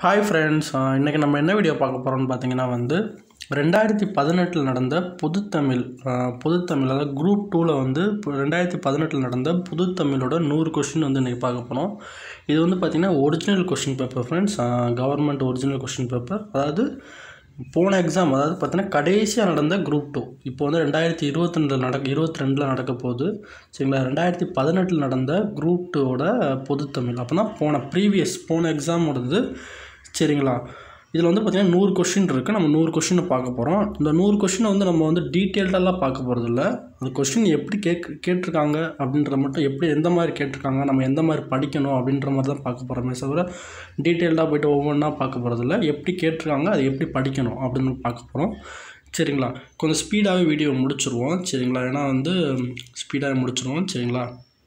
Hi friends இன்றைக்கி நம்ம என்ன வீடியோ பார்க்க போகிறோம்னு பார்த்தீங்கன்னா வந்து ரெண்டாயிரத்தி பதினெட்டில் நடந்த பொதுத்தமிழ் ஆஹ், பொதுத்தமிழ் அதாவது குரூப் டூவில் வந்து இப்போ ரெண்டாயிரத்தி பதினெட்டில் நடந்த பொதுத்தமிழோட நூறு கொஷின் வந்து இன்றைக்கி பார்க்க போகிறோம் இது வந்து பார்த்திங்கன்னா original question paper friends government original question paper அதாவது போன எக்ஸாம் அதாவது பார்த்தீங்கன்னா கடைசியாக நடந்த குரூப் டூ இப்போ வந்து ரெண்டாயிரத்தி இருபத்தி ரெண்டில் நடக்க இருபத்தி ரெண்டில் நடக்க போகுது சரிங்களா ரெண்டாயிரத்தி பதினெட்டில் நடந்த குரூப் டூவோட பொதுத்தமிழ் அப்போனா போன ப்ரீவியஸ் போன எக்ஸாமோடது சரிங்களா இதில் வந்து பார்த்திங்கன்னா நூறு கொஷின் இருக்குது நம்ம நூறு கொஷினை பார்க்க போகிறோம் இந்த நூறு கொஷினை வந்து நம்ம வந்து டீட்டெயில்டெல்லாம் பார்க்க போகிறதில்ல அந்த கொஷின் எப்படி கேக் கேட்டிருக்காங்க அப்படின்ற மட்டும் எப்படி எந்த மாதிரி கேட்டிருக்காங்க நம்ம எந்த மாதிரி படிக்கணும் அப்படின்ற மாதிரி தான் பார்க்க போகிறோமே தவிர டீட்டெயில்டாக போயிட்டு ஒவ்வொன்றா பார்க்க போகிறதில்ல எப்படி கேட்டிருக்காங்க அதை எப்படி படிக்கணும் அப்படின்னு பார்க்க போகிறோம் சரிங்களா கொஞ்சம் ஸ்பீடாகவே வீடியோ முடிச்சிருவோம் சரிங்களா ஏன்னா வந்து ஸ்பீடாக முடிச்சிருவோம் சரிங்களா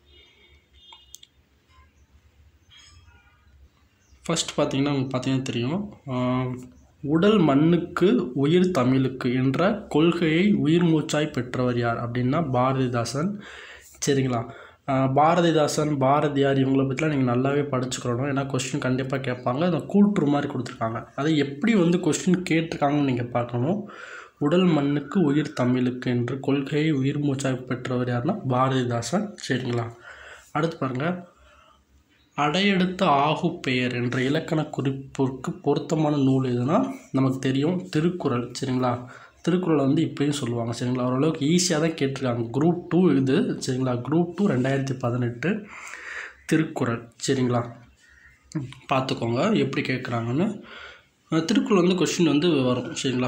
ஃபர்ஸ்ட் பார்த்தீங்கன்னா உங்களுக்கு பார்த்தீங்கன்னா தெரியும் ஆஹ், உடல் மண்ணுக்கு உயிர் தமிழுக்கு என்ற கொள்கையை உயிர் மூச்சாய் பெற்றவர் யார் அப்படின்னா பாரதிதாசன் சரிங்களா ஆஹ், பாரதிதாசன் பாரதியார் இவங்களை பற்றிலாம் நீங்கள் நல்லாவே படிச்சுக்கிறணும் ஏன்னா கொஸ்டின் கண்டிப்பாக கேட்பாங்க அந்த கூற்று மாதிரி கொடுத்துருக்காங்க அதை எப்படி வந்து கொஸ்டின் கேட்டிருக்காங்கன்னு நீங்கள் பார்க்கணும் உடல் மண்ணுக்கு உயிர் தமிழுக்கு என்று கொள்கையை உயிர் மூச்சாய் பெற்றவர் யாருன்னா பாரதிதாசன் சரிங்களா அடுத்து பாருங்கள் அடையெடுத்த ஆகு பெயர் என்ற இலக்கண குறிப்பிற்கு பொருத்தமான நூல் எதுனா நமக்கு தெரியும் திருக்குறள் சரிங்களா திருக்குறளை வந்து இப்பயும் சொல்லுவாங்க சரிங்களா ஓரளவுக்கு ஈஸியாக தான் கேட்டிருக்காங்க குரூப் டூ இது சரிங்களா குரூப் டூ ரெண்டாயிரத்தி பதினெட்டு திருக்குறள் சரிங்களா ம், பார்த்துக்கோங்க எப்படி கேட்குறாங்கன்னு அஹ், திருக்குறள் வந்து கொஷின் வந்து வரும் சரிங்களா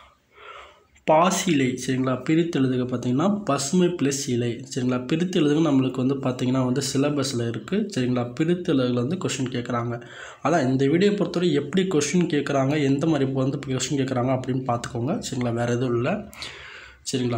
பாசிலை சரிங்களா பிரித்து எழுதுக பார்த்தீங்கன்னா பசுமை ப்ளஸ் இலை சரிங்களா பிரித்து எழுதுக நம்மளுக்கு வந்து பார்த்தீங்கன்னா வந்து சிலபஸில் இருக்குது சரிங்களா பிரித்து எழுதுல வந்து கொஷின் கேட்குறாங்க அதான் இந்த வீடியோ பொறுத்தவரை எப்படி கொஷின் கேட்குறாங்க எந்த மாதிரி இப்போ வந்து கொஷின் கேட்குறாங்க அப்படின்னு பார்த்துக்கோங்க சரிங்களா வேறு எதுவும் இல்லை சரிங்களா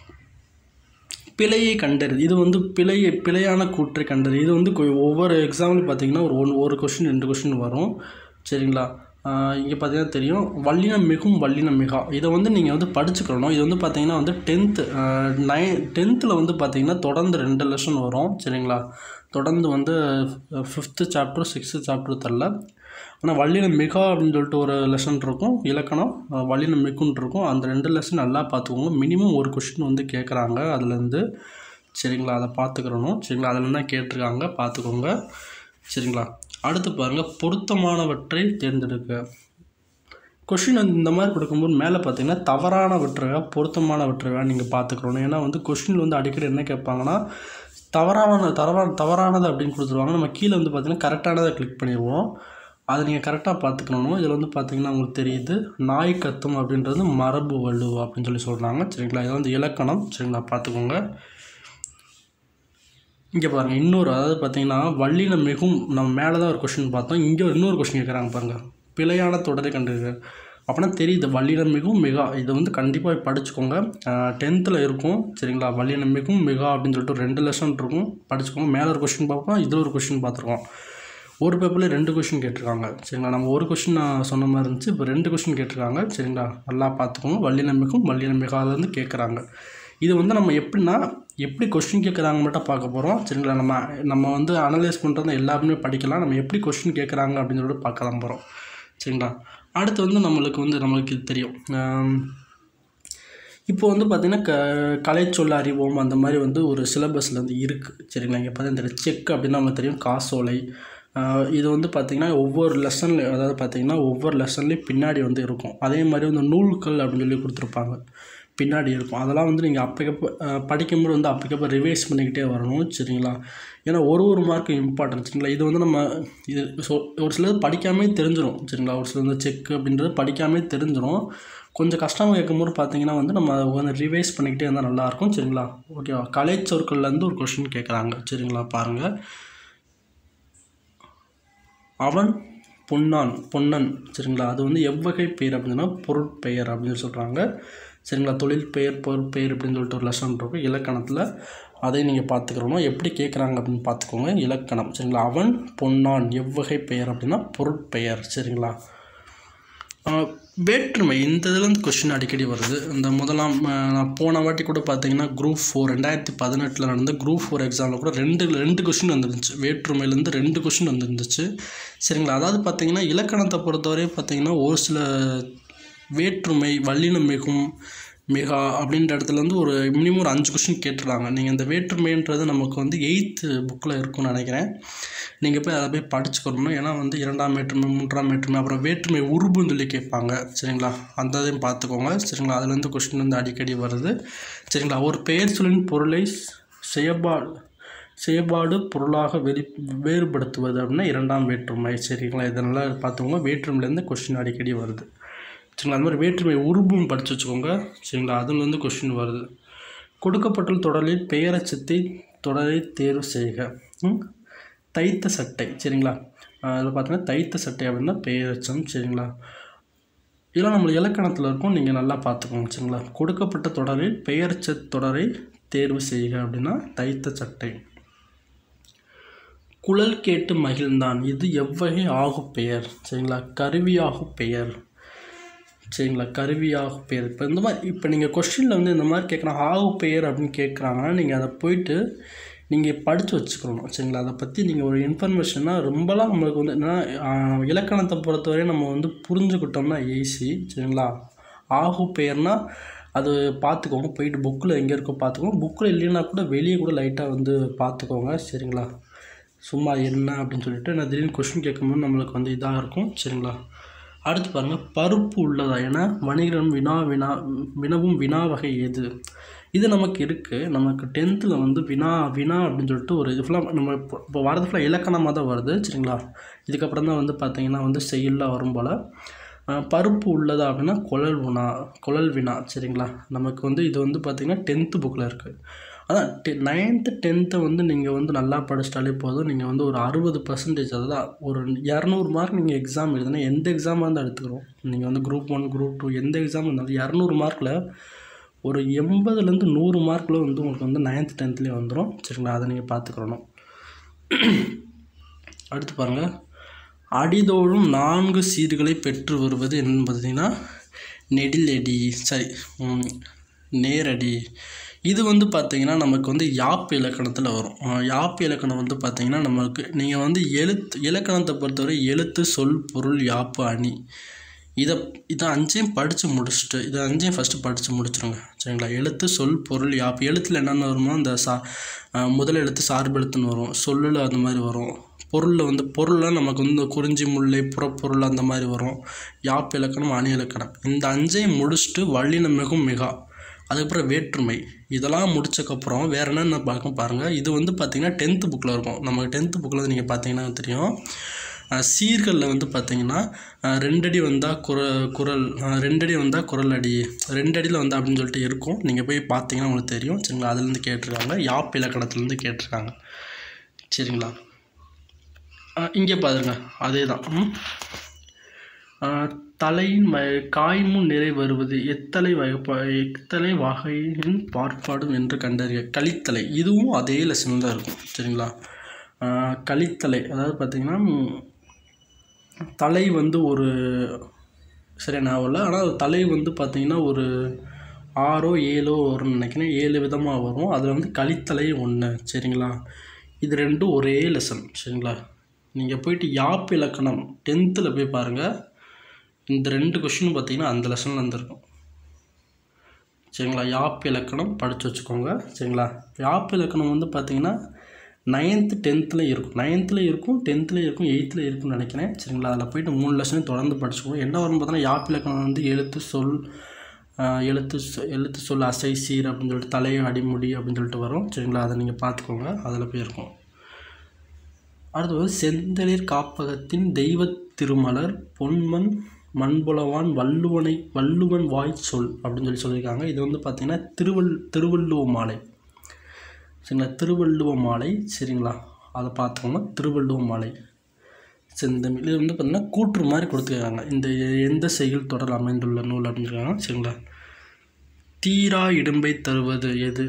பிழையை கண்டறிது இது வந்து பிழை பிழையான கூற்றை கண்டறிது இது வந்து கொ- ஒவ்வொரு எக்ஸாம்பிள் பார்த்தீங்கன்னா ஒரு ஒன் ஒரு கொஷின் ரெண்டு கொஷின் வரும் சரிங்களா இங்கே பார்த்தீங்கன்னா தெரியும் வல்லினம் மிகும் வல்லினம் மிகா இதை வந்து நீங்கள் வந்து படிச்சுக்கணும் இது வந்து பார்த்தீங்கன்னா வந்து டென்த்து நைன் டென்த்தில் வந்து பார்த்தீங்கன்னா தொடர்ந்து ரெண்டு லெசன் வரும் சரிங்களா தொடர்ந்து வந்து ஃபிஃப்த்து சாப்டர் சிக்ஸ்த்து சாப்டர் தரல ஆனால் வல்லினம் மிகா அப்படின்னு சொல்லிட்டு ஒரு லெசன் இருக்கும் இலக்கணம் அஹ், வல்லினம் மிகுன்னு இருக்கும் அந்த ரெண்டு லெசன் நல்லா பார்த்துக்கோங்க மினிமம் ஒரு கொஷின் வந்து கேட்குறாங்க அதுலேருந்து சரிங்களா அதை பார்த்துக்கிறணும் சரிங்களா அதில் தான் கேட்டிருக்காங்க பார்த்துக்கோங்க சரிங்களா அடுத்து பாருங்கள் பொருத்தமானவற்றை தேர்ந்தெடுக்க கொஷின் வந்து இந்த மாதிரி கொடுக்கும்போது மேலே பார்த்தீங்கன்னா தவறானவற்றையா பொருத்தமானவற்றையா நீங்கள் பார்த்துக்கணும் ஏன்னா வந்து கொஷின் வந்து அடிக்கடி என்ன கேட்பாங்கன்னா தவறான தவறான தவறானது அப்படின்னு கொடுத்துருவாங்க நம்ம கீழே வந்து பார்த்தீங்கன்னா கரெக்டானதை கிளிக் பண்ணிடுவோம் அதை நீங்கள் கரெக்டாக பார்த்துக்கணும் இதில் வந்து பார்த்தீங்கன்னா உங்களுக்கு தெரியுது நாய் கத்தும் அப்படின்றது மரபு வலு அப்படின்னு சொல்லி சொல்கிறாங்க சரிங்களா இது வந்து இலக்கணம் சரிங்களா பார்த்துக்கோங்க இங்கே பாருங்கள் இன்னொரு அதாவது பார்த்தீங்கன்னா வள்ளினம் மிகும் நம்ம மேலே தான் ஒரு கொஷின் பார்த்தோம் இங்கே ஒரு இன்னொரு கொஷின் கேட்குறாங்க பாருங்கள் பிழையான தொடரை கண்டு அப்படின்னா தெரியுது வள்ளினம் மிகும் மிகா இதை வந்து கண்டிப்பாக படிச்சுக்கோங்க டென்த்தில் இருக்கும் சரிங்களா வள்ளினம் மிகும் மிகா அப்படின்னு சொல்லிட்டு ஒரு ரெண்டு லெசன் இருக்கும் படிச்சுக்கோங்க மேலே ஒரு கொஷின் பார்ப்போம் இதில் ஒரு கொஷின் பார்த்துருக்கோம் ஒரு பேப்பரில் ரெண்டு கொஷின் கேட்டிருக்காங்க சரிங்களா நம்ம ஒரு கொஷின் நான் சொன்ன மாதிரி இருந்துச்சு இப்போ ரெண்டு கொஷின் கேட்டிருக்காங்க சரிங்களா நல்லா பார்த்துக்கோங்க வள்ளினம் மிகும் வள்ளினம் மிகாலேருந்து கேட்குறாங்க இது வந்து நம்ம எப்படின்னா எப்படி கொஸ்டின் கேட்குறாங்க மட்டும் பார்க்க போகிறோம் சரிங்களா நம்ம நம்ம வந்து அனலைஸ் பண்ணுறது எல்லாருமே படிக்கலாம் நம்ம எப்படி கொஸ்டின் கேட்குறாங்க அப்படின்னு சொல்லிட்டு பார்க்க தான் போகிறோம் சரிங்களா அடுத்து வந்து நம்மளுக்கு வந்து நம்மளுக்கு இது தெரியும் ஆம், இப்போ வந்து பார்த்திங்கன்னா க கலைச்சொல் அறிவோம் அந்த மாதிரி வந்து ஒரு சிலபஸில் வந்து இருக்குது சரிங்களா இங்கே பார்த்தீங்கன்னா இந்த செக் அப்படின்னா நமக்கு தெரியும் காசோலை ஆஹ் இது வந்து பார்த்திங்கன்னா ஒவ்வொரு லெசன்ல அதாவது பார்த்திங்கன்னா ஒவ்வொரு லெசன்லேயும் பின்னாடி வந்து இருக்கும் அதே மாதிரி வந்து நூல்கள் அப்படின்னு சொல்லி கொடுத்துருப்பாங்க பின்னாடி இருக்கும் அதெல்லாம் வந்து நீங்கள் அப்பக்கப்போ ஆஹ் படிக்கும்போது வந்து அப்பக்கப்போ ரிவைஸ் பண்ணிக்கிட்டே வரணும் சரிங்களா ஏன்னா ஒரு ஒரு மார்க்கும் இம்பார்ட்டன்ட் சரிங்களா இது வந்து நம்ம இது ஸோ ஒரு சிலது படிக்காமே தெரிஞ்சிடும் சரிங்களா ஒரு சில இந்த செக் அப்படின்றது படிக்காமே தெரிஞ்சிடும் கொஞ்சம் கஷ்டமாக கேட்கும்போது பார்த்தீங்கன்னா வந்து நம்ம அதை வந்து ரிவைஸ் பண்ணிக்கிட்டே இருந்தால் நல்லாயிருக்கும் சரிங்களா ஓகேவா கலை சொற்கள்லேருந்து ஒரு கொஷின் கேட்குறாங்க சரிங்களா பாருங்கள் அவன் பொன்னான் பொன்னன் சரிங்களா அது வந்து எவ்வகை பெயர் அப்படின்னா பொருட்பெயர் அப்படின்னு சொல்கிறாங்க சரிங்களா தொழில் பெயர் பொருட்பெயர் அப்படின்னு சொல்லிட்டு ஒரு லெசன் இருக்கும் இலக்கணத்தில் அதை நீங்கள் பார்த்துக்கிறணும் எப்படி கேட்குறாங்க அப்படின்னு பார்த்துக்கோங்க இலக்கணம் சரிங்களா அவன் பொன்னான் எவ்வகை பெயர் அப்படின்னா பொருட்பெயர் சரிங்களா ஆஹ் வேற்றுமை இந்த இதுலேருந்து கொஷின் அடிக்கடி வருது இந்த முதலாம் ஆஹ் நான் போன வாட்டி கூட பார்த்தீங்கன்னா குரூப் ஃபோர் ரெண்டாயிரத்தி பதினெட்டில் நடந்த குரூப் ஃபோர் எக்ஸாமில் கூட ரெண்டு ரெண்டு கொஷின் வந்துருந்துச்சு வேற்றுமையிலேருந்து ரெண்டு கொஷின் வந்துருந்துச்சு சரிங்களா அதாவது பார்த்தீங்கன்னா இலக்கணத்தை பொறுத்தவரை பார்த்தீங்கன்னா ஒரு சில வேற்றுமை வல்லினம் மிகும் மிகா அப்படின்ற இடத்துல வந்து ஒரு மினிமம் ஒரு அஞ்சு கொஷின் கேட்டுருக்காங்க நீங்கள் இந்த வேற்றுமைன்றது நமக்கு வந்து எயித்து புக்கில் இருக்கும்னு நினைக்கிறேன் நீங்கள் போய் அதை போய் படிச்சுக்கணும் ஏன்னா வந்து இரண்டாம் வேற்றுமை மூன்றாம் வேற்றுமை அப்புறம் வேற்றுமை உருபுன்னு சொல்லி கேட்பாங்க சரிங்களா அந்த இதையும் பார்த்துக்கோங்க சரிங்களா அதுலேருந்து கொஷின் வந்து அடிக்கடி வருது சரிங்களா ஒரு பெயர் சொல்லின் பொருளை செயற்பாடு செயற்பாடு பொருளாக வெளி வேறுபடுத்துவது அப்படின்னா இரண்டாம் வேற்றுமை சரிங்களா இதெல்லாம் பார்த்துக்கோங்க வேற்றுமையிலேருந்து கொஷின் அடிக்கடி வருது சரிங்களா அது மாதிரி வேற்றுமை உருபும் படித்து வச்சுக்கோங்க சரிங்களா அதுலேருந்து கொஷின் வருது கொடுக்கப்பட்டுள்ள தொடரில் பெயரச்சத்தை தொடரை தேர்வு செய்க ம்? தைத்த சட்டை சரிங்களா அதில் பார்த்தீங்கன்னா தைத்த சட்டை அப்படின்னா பெயரச்சம் சரிங்களா இதெல்லாம் நம்ம இலக்கணத்தில் இருக்கும் நீங்கள் நல்லா பார்த்துக்கோங்க சரிங்களா கொடுக்கப்பட்ட தொடரில் பெயரச்ச தொடரை தேர்வு செய்க அப்படின்னா தைத்த சட்டை குழல் கேட்டு மகிழ்ந்தான் இது எவ்வகை ஆகு பெயர் சரிங்களா கருவியாகு பெயர் சரிங்களா கருவியாக பெயர் இப்போ இந்த மாதிரி இப்போ நீங்கள் கொஸ்டினில் வந்து இந்த மாதிரி கேட்குறாங்க ஆகு பெயர் அப்படின்னு கேட்குறாங்கன்னா நீங்கள் அதை போயிட்டு நீங்கள் படித்து வச்சுக்கணும் சரிங்களா அதை பற்றி நீங்கள் ஒரு இன்ஃபர்மேஷனாக ரொம்பலாம் நம்மளுக்கு வந்து என்னன்னா ஆஹ், இலக்கணத்தை பொறுத்தவரை நம்ம வந்து புரிஞ்சுக்கிட்டோம்னா ஈஸி சரிங்களா ஆகு பெயர்னா அது பார்த்துக்கோங்க போயிட்டு புக்கில் எங்கே இருக்கோ பார்த்துக்கோங்க புக்கில் இல்லைன்னா கூட வெளியே கூட லைட்டாக வந்து பார்த்துக்கோங்க சரிங்களா சும்மா என்ன அப்படின்னு சொல்லிட்டு நான் திடீர்னு கொஷின் கேட்கும்போது நம்மளுக்கு வந்து இதாக இருக்கும் சரிங்களா அடுத்து பாருங்கள் பருப்பு உள்ளதா என வணிகரம் வினா வினா வினவும் வினா வகை எது இது நமக்கு இருக்குது நமக்கு டென்த்தில் வந்து வினா வினா அப்படின்னு சொல்லிட்டு ஒரு இது ஃபுல்லாக நம்ம இப்போ இப்போ வரது ஃபுல்லாக இலக்கணமாக தான் வருது சரிங்களா இதுக்கப்புறம் தான் வந்து பார்த்தீங்கன்னா வந்து செயலில் வரும் போல் அஹ், பருப்பு உள்ளதா அப்படின்னா குழல் வினா குழல் வினா சரிங்களா நமக்கு வந்து இது வந்து பார்த்திங்கன்னா டென்த்து புக்கில் இருக்குது அதான் டெ நைன்த்து டென்த்தை வந்து நீங்கள் வந்து நல்லா படிச்சிட்டாலே போதும் நீங்கள் வந்து ஒரு அறுபது பர்சன்டேஜ் அதுதான் ஒரு இரநூறு மார்க் நீங்கள் எக்ஸாம் எழுதுனா எந்த எக்ஸாமாக இருந்தால் எடுத்துக்கிறோம் நீங்கள் வந்து குரூப் ஒன் குரூப் டூ எந்த எக்ஸாம் இருந்தாலும் இரநூறு மார்க்கில் ஒரு எண்பதுலேருந்து நூறு மார்க்கில் வந்து உங்களுக்கு வந்து நைன்த்து டென்த்லேயே வந்துடும் சரிங்களா அதை நீங்கள் பார்த்துக்கிறணும் அடுத்து பாருங்கள் அடிதோறும் நான்கு சீர்களை பெற்று வருவது என்னன்னு பார்த்தீங்கன்னா நெடிலடி சரி ம், நேரடி இது வந்து பார்த்தீங்கன்னா நமக்கு வந்து யாப்பு இலக்கணத்தில் வரும் அஹ் யாப்பு இலக்கணம் வந்து பார்த்தீங்கன்னா நமக்கு நீங்கள் வந்து எழுத்து இலக்கணத்தை பொறுத்தவரை எழுத்து சொல் பொருள் யாப்பு அணி இதை இதை அஞ்சையும் படித்து முடிச்சுட்டு இதை அஞ்சையும் ஃபஸ்ட்டு படித்து முடிச்சிருங்க சரிங்களா எழுத்து சொல் பொருள் யாப்பு எழுத்தில் என்னென்ன வருமோ அந்த சா அஹ் முதல் எழுத்து சார்பு எழுத்துன்னு வரும் சொல்லில் அந்த மாதிரி வரும் பொருளில் வந்து பொருளில் நமக்கு வந்து இந்த குறிஞ்சி முல்லை புறப்பொருள் அந்த மாதிரி வரும் யாப்பு இலக்கணம் அணி இலக்கணம் இந்த அஞ்சையும் முடிச்சுட்டு வல்லினம் மிகும் மிகா அதுக்கப்புறம் வேற்றுமை இதெல்லாம் முடிச்சக்கப்புறம் வேறு என்னென்ன பார்க்க பாருங்கள் இது வந்து பார்த்திங்கன்னா டென்த்து புக்கில் இருக்கும் நமக்கு டென்த்து புக்கில் நீங்கள் பார்த்தீங்கன்னா தெரியும் அஹ் சீர்களில் வந்து பார்த்தீங்கன்னா அஹ் ரெண்டடி வந்தால் குர குரல் அஹ் ரெண்டடி வந்தால் குரல் அடி ரெண்டடியில் வந்தால் அப்படின்னு சொல்லிட்டு இருக்கும் நீங்கள் போய் பார்த்தீங்கன்னா உங்களுக்கு தெரியும் சரிங்களா அதுலேருந்து கேட்டிருக்காங்க யாப் இலக்கணத்துலேருந்து கேட்டிருக்காங்க சரிங்களா இங்கே பாருங்க அதே தான் ம். அஹ் தலையின் வ காய்முன் நிறை வருவது எத்தலை வகை எத்தலை வகையின் பார்ப்பாடும் என்று கண்டறிய கலித்தலை இதுவும் அதே லெசன் தான் இருக்கும் சரிங்களா அஹ் கலித்தலை அதாவது பார்த்திங்கன்னா ம், தலை வந்து ஒரு சரியா ஞாபகம் இல்லை ஆனால் தலை வந்து பார்த்திங்கன்னா ஒரு ஆறோ ஏழோ வரும்னு நினைக்கிறேன் ஏழு விதமாக வரும் அதில் வந்து கலித்தலை ஒன்று சரிங்களா இது ரெண்டும் ஒரே லெசன் சரிங்களா நீங்கள் போயிட்டு யாப் இலக்கணம் டென்த்தில் போய் பாருங்கள் இந்த ரெண்டு கொஷினும் பார்த்தீங்கன்னா அந்த லெசனில் இருந்திருக்கும் சரிங்களா யாப் இலக்கணம் படித்து வச்சுக்கோங்க சரிங்களா யாப் இலக்கணம் வந்து பார்த்தீங்கன்னா நைன்த்து டென்த்தில் இருக்கும் நைன்த்தில் இருக்கும் டென்த்தில் இருக்கும் எயித்தில் இருக்கும்னு நினைக்கிறேன் சரிங்களா அதில் போயிட்டு மூணு லெசனையும் தொடர்ந்து படிச்சுக்கோங்க என்ன வரும் பார்த்தோன்னா யாப் இலக்கணம் வந்து எழுத்து சொல் ஆஹ் எழுத்து சொ- எழுத்து சொல் அசை சீர் அப்படின்னு சொல்லிட்டு தலை அடிமுடி அப்படின்னு சொல்லிட்டு வரும் சரிங்களா அதை நீங்கள் பார்த்துக்கோங்க அதில் போய் இருக்கும் அடுத்து வந்து செந்தளிர் காப்பகத்தின் தெய்வத் திருமலர் பொன்மன் மண்புலவான் வள்ளுவனை வள்ளுவன் வாய் சொல் அப்படின்னு சொல்லி சொல்லியிருக்காங்க இது வந்து பார்த்திங்கன்னா திருவள் திருவள்ளுவ மாலை சரிங்களா திருவள்ளுவ மாலை சரிங்களா அதை பார்த்துக்கோங்க திருவள்ளுவ மாலை செந்தமிழ் இது வந்து பார்த்திங்கன்னா கூற்று மாதிரி கொடுத்துருக்காங்க இந்த எந்த செயல் தொடர் அமைந்துள்ள நூல் அப்படின்னு சொல்லியிருக்காங்க சரிங்களா தீரா இடும்பை தருவது எது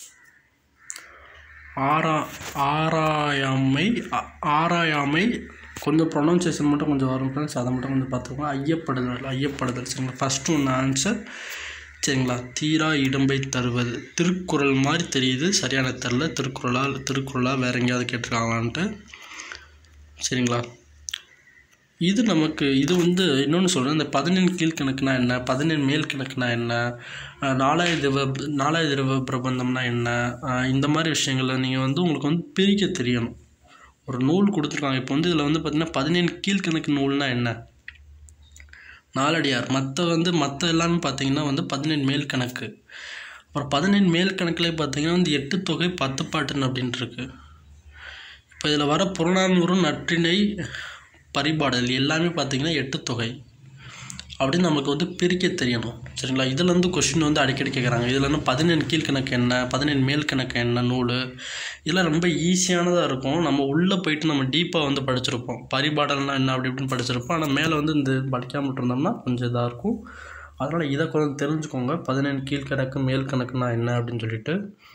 ஆரா ஆராயாமை ஆ- ஆராயாமை கொஞ்சம் ப்ரொனவுன்சியேஷன் மட்டும் கொஞ்சம் வரும் ஃப்ரெண்ட்ஸ் அதை மட்டும் கொஞ்சம் பார்த்துக்கோங்க ஐயப்படுதல் ஐயப்படுதல் சரிங்களா ஃபஸ்ட்டு ஒன்று ஆன்சர் சரிங்களா தீரா இடும்பை தருவது திருக்குறள் மாதிரி தெரியுது சரியான தெரில திருக்குறளா திருக்குறளா வேற எங்கேயாவது கேட்டிருக்காங்களான்ட்டு சரிங்களா இது நமக்கு இது வந்து இன்னொன்று சொல்கிறேன் இந்த பதினெண் கீழ்கணக்குனா என்ன பதினெண் மேல் கணக்குனா என்ன அஹ் நாலாயிர திவ நாலாயிர திரவ பிரபந்தம்னா என்ன அஹ் இந்த மாதிரி விஷயங்களை நீங்கள் வந்து உங்களுக்கு வந்து பிரிக்க தெரியணும் ஒரு நூல் கொடுத்துருக்காங்க இப்போ வந்து இதில் வந்து பார்த்திங்கன்னா பதினேழு கீழ்கணக்கு நூல்னா என்ன நாலடியார் மற்ற வந்து மற்ற எல்லாமே பார்த்தீங்கன்னா வந்து பதினேழு மேல் கணக்கு அப்புறம் பதினேழு மேல் கணக்குலேயே பார்த்தீங்கன்னா வந்து எட்டு தொகை பத்து பாட்டுன்னு அப்படின்ட்டு இருக்கு இப்போ இதில் வர புறநானூறு நற்றிணை பரிபாடல் எல்லாமே பார்த்தீங்கன்னா எட்டு தொகை அப்படின்னு நமக்கு வந்து பிரிக்க தெரியணும் சரிங்களா இதுலேருந்து கொஷின் வந்து அடிக்கடி கேட்குறாங்க இதில் வந்து பதினேழு கீழ்கணக்கு என்ன பதினேழு மேல் கணக்கு என்ன நூல் இதெல்லாம் ரொம்ப ஈஸியானதாக இருக்கும் நம்ம உள்ளே போயிட்டு நம்ம டீப்பாக வந்து படிச்சிருப்போம் பரிபாடல்னா என்ன அப்படி இப்படின்னு படிச்சிருப்போம் ஆனால் மேலே வந்து இந்த படிக்காமல் இருந்தோம்னா கொஞ்சம் இதாக இருக்கும் அதனால் இதை கொஞ்சம் தெரிஞ்சுக்கோங்க பதினேழு கீழ்கணக்கு மேல் கணக்குனா என்ன அப்படின்னு சொல்லிட்டு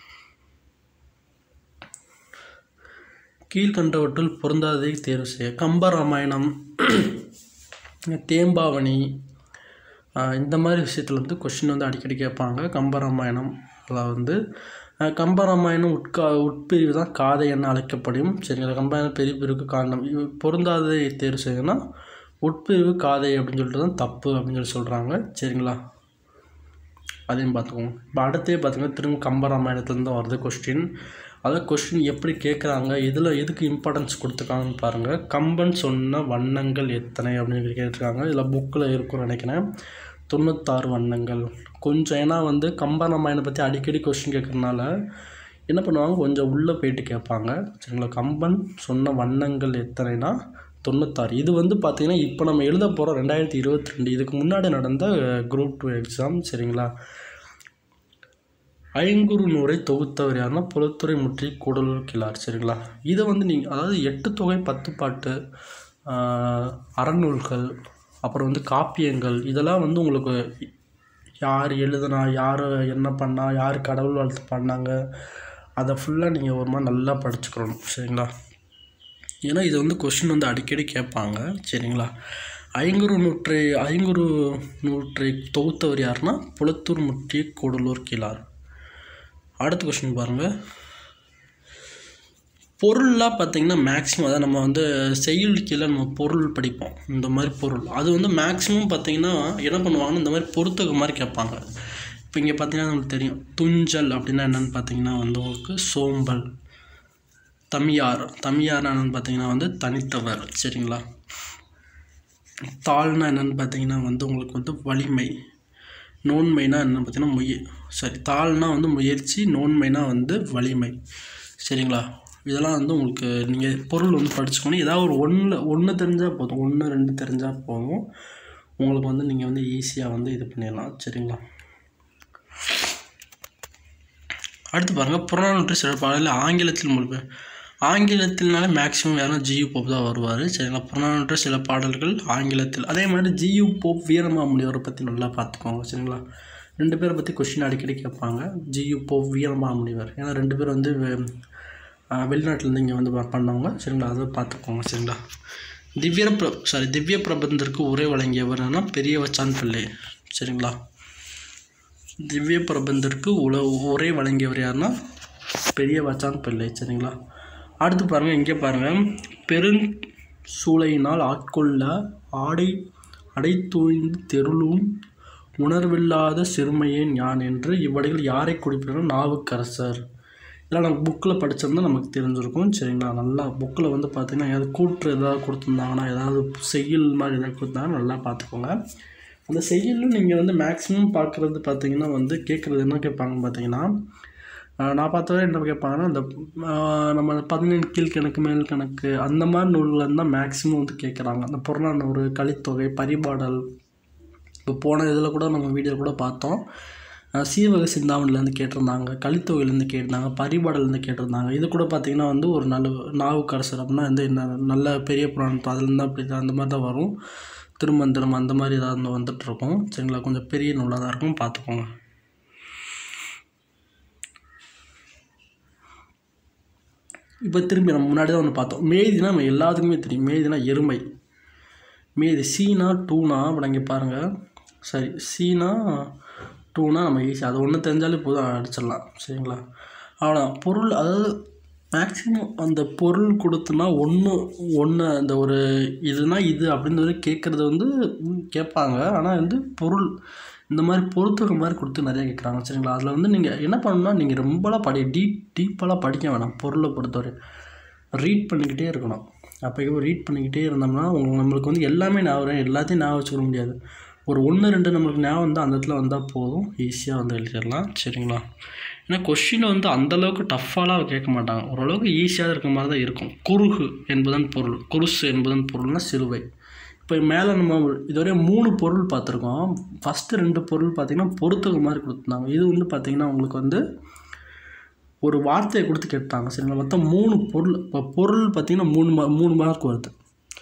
கீழ்கண்டவற்றுள் பொருந்தாததை தேர்வு செய்ய கம்பராமாயணம் தேம்பாவணி ஆஹ் இந்த மாதிரி விஷயத்தில் வந்து கொஷின் வந்து அடிக்கடி கேட்பாங்க கம்பராமாயணம் அதில் வந்து ஆஹ் கம்பராமாயணம் உட்கா உட்பிரிவு தான் காதை என அழைக்கப்படும் சரிங்களா கம்பராமாயணம் பெரிய பிரிவுக்கு காரணம் இது பொருந்தாததை தேர்வு செய்யணும்னா உட்பிரிவு காதை அப்படின்னு சொல்லிட்டு தான் தப்பு அப்படின்னு சொல்லி சொல்கிறாங்க சரிங்களா அதையும் பார்த்துக்கோங்க இப்போ அடுத்தே பார்த்தீங்கன்னா திரும்ப கம்பராமாயணத்துலேருந்து தான் வருது கொஸ்டின் அதான் கொஸ்டின் எப்படி கேட்குறாங்க இதில் எதுக்கு இம்பார்ட்டன்ஸ் கொடுத்துருக்காங்கன்னு பாருங்கள் கம்பன் சொன்ன வண்ணங்கள் எத்தனை அப்படின்னு சொல்லி கேட்டிருக்காங்க இதில் புக்கில் இருக்கும்னு நினைக்கிறேன் தொண்ணூத்தாறு வண்ணங்கள் கொஞ்சம் ஏன்னா வந்து கம்பராமாயணம் பற்றி அடிக்கடி கொஸ்டின் கேட்குறதுனால என்ன பண்ணுவாங்க கொஞ்சம் உள்ளே போயிட்டு கேட்பாங்க சரிங்களா கம்பன் சொன்ன வண்ணங்கள் எத்தனைனா தொண்ணூத்தாறு இது வந்து பார்த்திங்கன்னா இப்போ நம்ம எழுத போகிறோம் ரெண்டாயிரத்தி இருபத்தி ரெண்டு இதுக்கு முன்னாடி நடந்த குரூப் டூ எக்ஸாம் சரிங்களா ஐங்குறு நூறை தொகுத்தவர் யாருன்னா புலத்துறை முற்றி கூடலூர் கிளார் சரிங்களா இதை வந்து நீங்கள் அதாவது எட்டு தொகை பத்து பாட்டு ஆஹ், அறநூல்கள் அப்புறம் வந்து காப்பியங்கள் இதெல்லாம் வந்து உங்களுக்கு யார் எழுதுனா யார் என்ன பண்ணா யார் கடவுள் வாழ்த்து பண்ணாங்க அதை ஃபுல்லாக நீங்கள் ஒரு மாதிரி நல்லா படிச்சுக்கணும் சரிங்களா ஏன்னா இது வந்து கொஷின் வந்து அடிக்கடி கேட்பாங்க சரிங்களா ஐங்குறு நூற்றை ஐங்குறு நூற்றை தொகுத்தவர் யாருன்னா புலத்தூர் முற்றிய கூடலூர் கிளார் அடுத்த கொஷின் பாருங்கள் பொருள்லாம் பார்த்தீங்கன்னா மேக்ஸிமம் அதான் நம்ம வந்து செய்யுள் கீழே நம்ம பொருள் படிப்போம் இந்த மாதிரி பொருள் அது வந்து மேக்ஸிமம் பார்த்தீங்கன்னா என்ன பண்ணுவாங்கன்னா இந்த மாதிரி பொறுத்தக மாதிரி கேட்பாங்க இப்போ இங்கே பார்த்தீங்கன்னா நமக்கு தெரியும் துஞ்சல் அப்படின்னா என்னென்னு பார்த்தீங்கன்னா வந்து உங்களுக்கு சோம்பல் தமியார் தமியார் என்னென்னு பார்த்தீங்கன்னா வந்து தனித்தவர் சரிங்களா தாள்னா என்னென்னு பார்த்தீங்கன்னா வந்து உங்களுக்கு வந்து வலிமை நோன்மைனா என்ன பார்த்தீங்கன்னா முய சாரி தாள்னா வந்து முயற்சி நோன்மைனா வந்து வலிமை சரிங்களா இதெல்லாம் வந்து உங்களுக்கு நீங்கள் பொருள் வந்து படிச்சுக்கணும் ஏதாவது ஒரு ஒன்றில் ஒன்று தெரிஞ்சால் போதும் ஒன்று ரெண்டு தெரிஞ்சால் போதும் உங்களுக்கு வந்து நீங்கள் வந்து ஈஸியாக வந்து இது பண்ணிடலாம் சரிங்களா அடுத்து பாருங்கள் புறநானூற்று சில பாடலில் ஆங்கிலத்தில் மொழி ஆங்கிலத்தில்னாலே மேக்ஸிமம் யாருன்னா ஜியு போப் தான் வருவார் சரிங்களா புறநானூற்று சில பாடல்கள் ஆங்கிலத்தில் அதே மாதிரி ஜியு போப் வீரமாமுனிவரை பற்றி நல்லா பார்த்துக்கோங்க சரிங்களா ரெண்டு பேரை பற்றி கொஷின் அடிக்கடி கேட்பாங்க ஜியு போப் வீரமாமுனிவர் ஏன்னா ரெண்டு பேர் வந்து வெ- ஆஹ் வெளிநாட்டிலேருந்து இங்கே வந்து ப- பண்ணவங்க சரிங்களா அதை பார்த்துக்கோங்க சரிங்களா திவ்ய பிர சாரி திவ்ய பிரபந்தருக்கு உரை வழங்கியவர்னா பெரிய வச்சான் பிள்ளை சரிங்களா திவ்ய பிரபந்தருக்கு உல உரை வழங்கியவர் யாருன்னா பெரிய வச்சான் பிள்ளை சரிங்களா அடுத்து பாருங்கள் இங்கே பாருங்கள் பெருஞ்சூளையினால் ஆட்கொள்ள ஆடை அடைத்தூய்ந்து தெருளும் உணர்வில்லாத சிறுமையேன் யான் என்று இவ்வடையில் யாரை குறிப்பிடணும் நாவுக்கரசர் இதெல்லாம் நம்ம புக்கில் படிச்சிருந்தா நமக்கு தெரிஞ்சிருக்கும் சரிங்களா நல்லா புக்கில் வந்து பார்த்தீங்கன்னா ஏதாவது கூற்று ஏதாவது கொடுத்துருந்தாங்கன்னா ஏதாவது செய்யுள் மாதிரி ஏதாவது கொடுத்தாங்கன்னா நல்லா பார்த்துக்கோங்க அந்த செய்யுளும் நீங்கள் வந்து மேக்ஸிமம் பார்க்குறது பார்த்தீங்கன்னா வந்து கேட்குறது என்ன கேட்பாங்கன்னு பார்த்தீங்கன்னா ஆஹ் நான் பார்த்தவரை என்ன கேட்பாங்கன்னா இந்த ஆஹ் நம்ம பதினேழு கீழ் கணக்கு மேல் கணக்கு அந்த மாதிரி நூல்கள் தான் மேக்ஸிமம் வந்து கேட்குறாங்க அந்த புறநானூறு கலித்தொகை பரிபாடல் இப்போ போன இதில் கூட நம்ம வீடியோ கூட பார்த்தோம் அஹ் சீவக சிந்தாமணிலேருந்து கேட்டிருந்தாங்க கலித்தொகையிலேருந்து கேட்டிருந்தாங்க பரிபாடலேருந்து கேட்டிருந்தாங்க இது கூட பார்த்திங்கன்னா வந்து ஒரு நல்ல நாவுக்கரசர் அப்படின்னா வந்து என்ன நல்ல பெரிய புராணம் அதுலேருந்து அப்படி தான் அந்த மாதிரி தான் வரும் திருமந்திரம் அந்த மாதிரி ஏதாவது வந்துட்டுருக்கும் சரிங்களா கொஞ்சம் பெரிய நூலாக தான் இருக்கும் பார்த்துக்கோங்க இப்போ திரும்பி நம்ம முன்னாடி தான் ஒன்று பார்த்தோம் மேதினா நம்ம எல்லாத்துக்குமே தெரியும் மேதினா எருமை மேதி சீனா டூனா இப்போ இங்கே பாருங்கள் சரி சீனா டூனா நம்ம ஈஸி அது ஒன்று தெரிஞ்சாலே போதும் அடிச்சிடலாம் சரிங்களா அவ்வளோதான் பொருள் அதாவது மேக்ஸிமம் அந்த பொருள் கொடுத்துனா ஒன்று ஒன்று அந்த ஒரு இதுனா இது அப்படின்றது கேட்குறது வந்து ம், கேட்பாங்க ஆனால் வந்து பொருள் இந்த மாதிரி பொறுத்துக்க மாதிரி கொடுத்து நிறைய கேட்குறாங்க சரிங்களா அதில் வந்து நீங்கள் என்ன பண்ணணும்னா நீங்கள் ரொம்பலாம் படி டீப் டீப்பாலாம் படிக்க வேணாம் பொருளை பொறுத்தவரை ரீட் பண்ணிக்கிட்டே இருக்கணும் அப்போ ரீட் பண்ணிக்கிட்டே இருந்தோம்னா உங்களுக்கு நம்மளுக்கு வந்து எல்லாமே ஞாபகம் வரும். எல்லாத்தையும் ஞாபகம் வச்சுக்க முடியாது ஒரு ஒன்று ரெண்டு நம்மளுக்கு ஞாபகம் வந்து அந்த இடத்துல வந்தால் போதும் ஈஸியாக வந்து எழுதிடலாம் சரிங்களா ஏன்னா கொஷினை வந்து அந்தளவுக்கு டஃப்பாலாம் கேட்க மாட்டாங்க ஓரளவுக்கு ஈஸியாக இருக்க மாதிரி தான் இருக்கும் குறுகு என்பதன் பொருள் குருசு என்பதன் பொருள்னா சிலுவை இப்போ மேலே நம்ம இதுவரை மூணு பொருள் பார்த்துருக்கோம் ஃபஸ்ட்டு ரெண்டு பொருள் பார்த்திங்கன்னா பொறுத்துக்க மாதிரி கொடுத்துருந்தாங்க இது வந்து பார்த்திங்கன்னா உங்களுக்கு வந்து ஒரு வார்த்தையை கொடுத்து கேட்டாங்க சரிங்களா மொத்தம் மூணு பொருள் இப்போ பொருள் பார்த்திங்கன்னா மூணு மா மூணு மார்க் வருது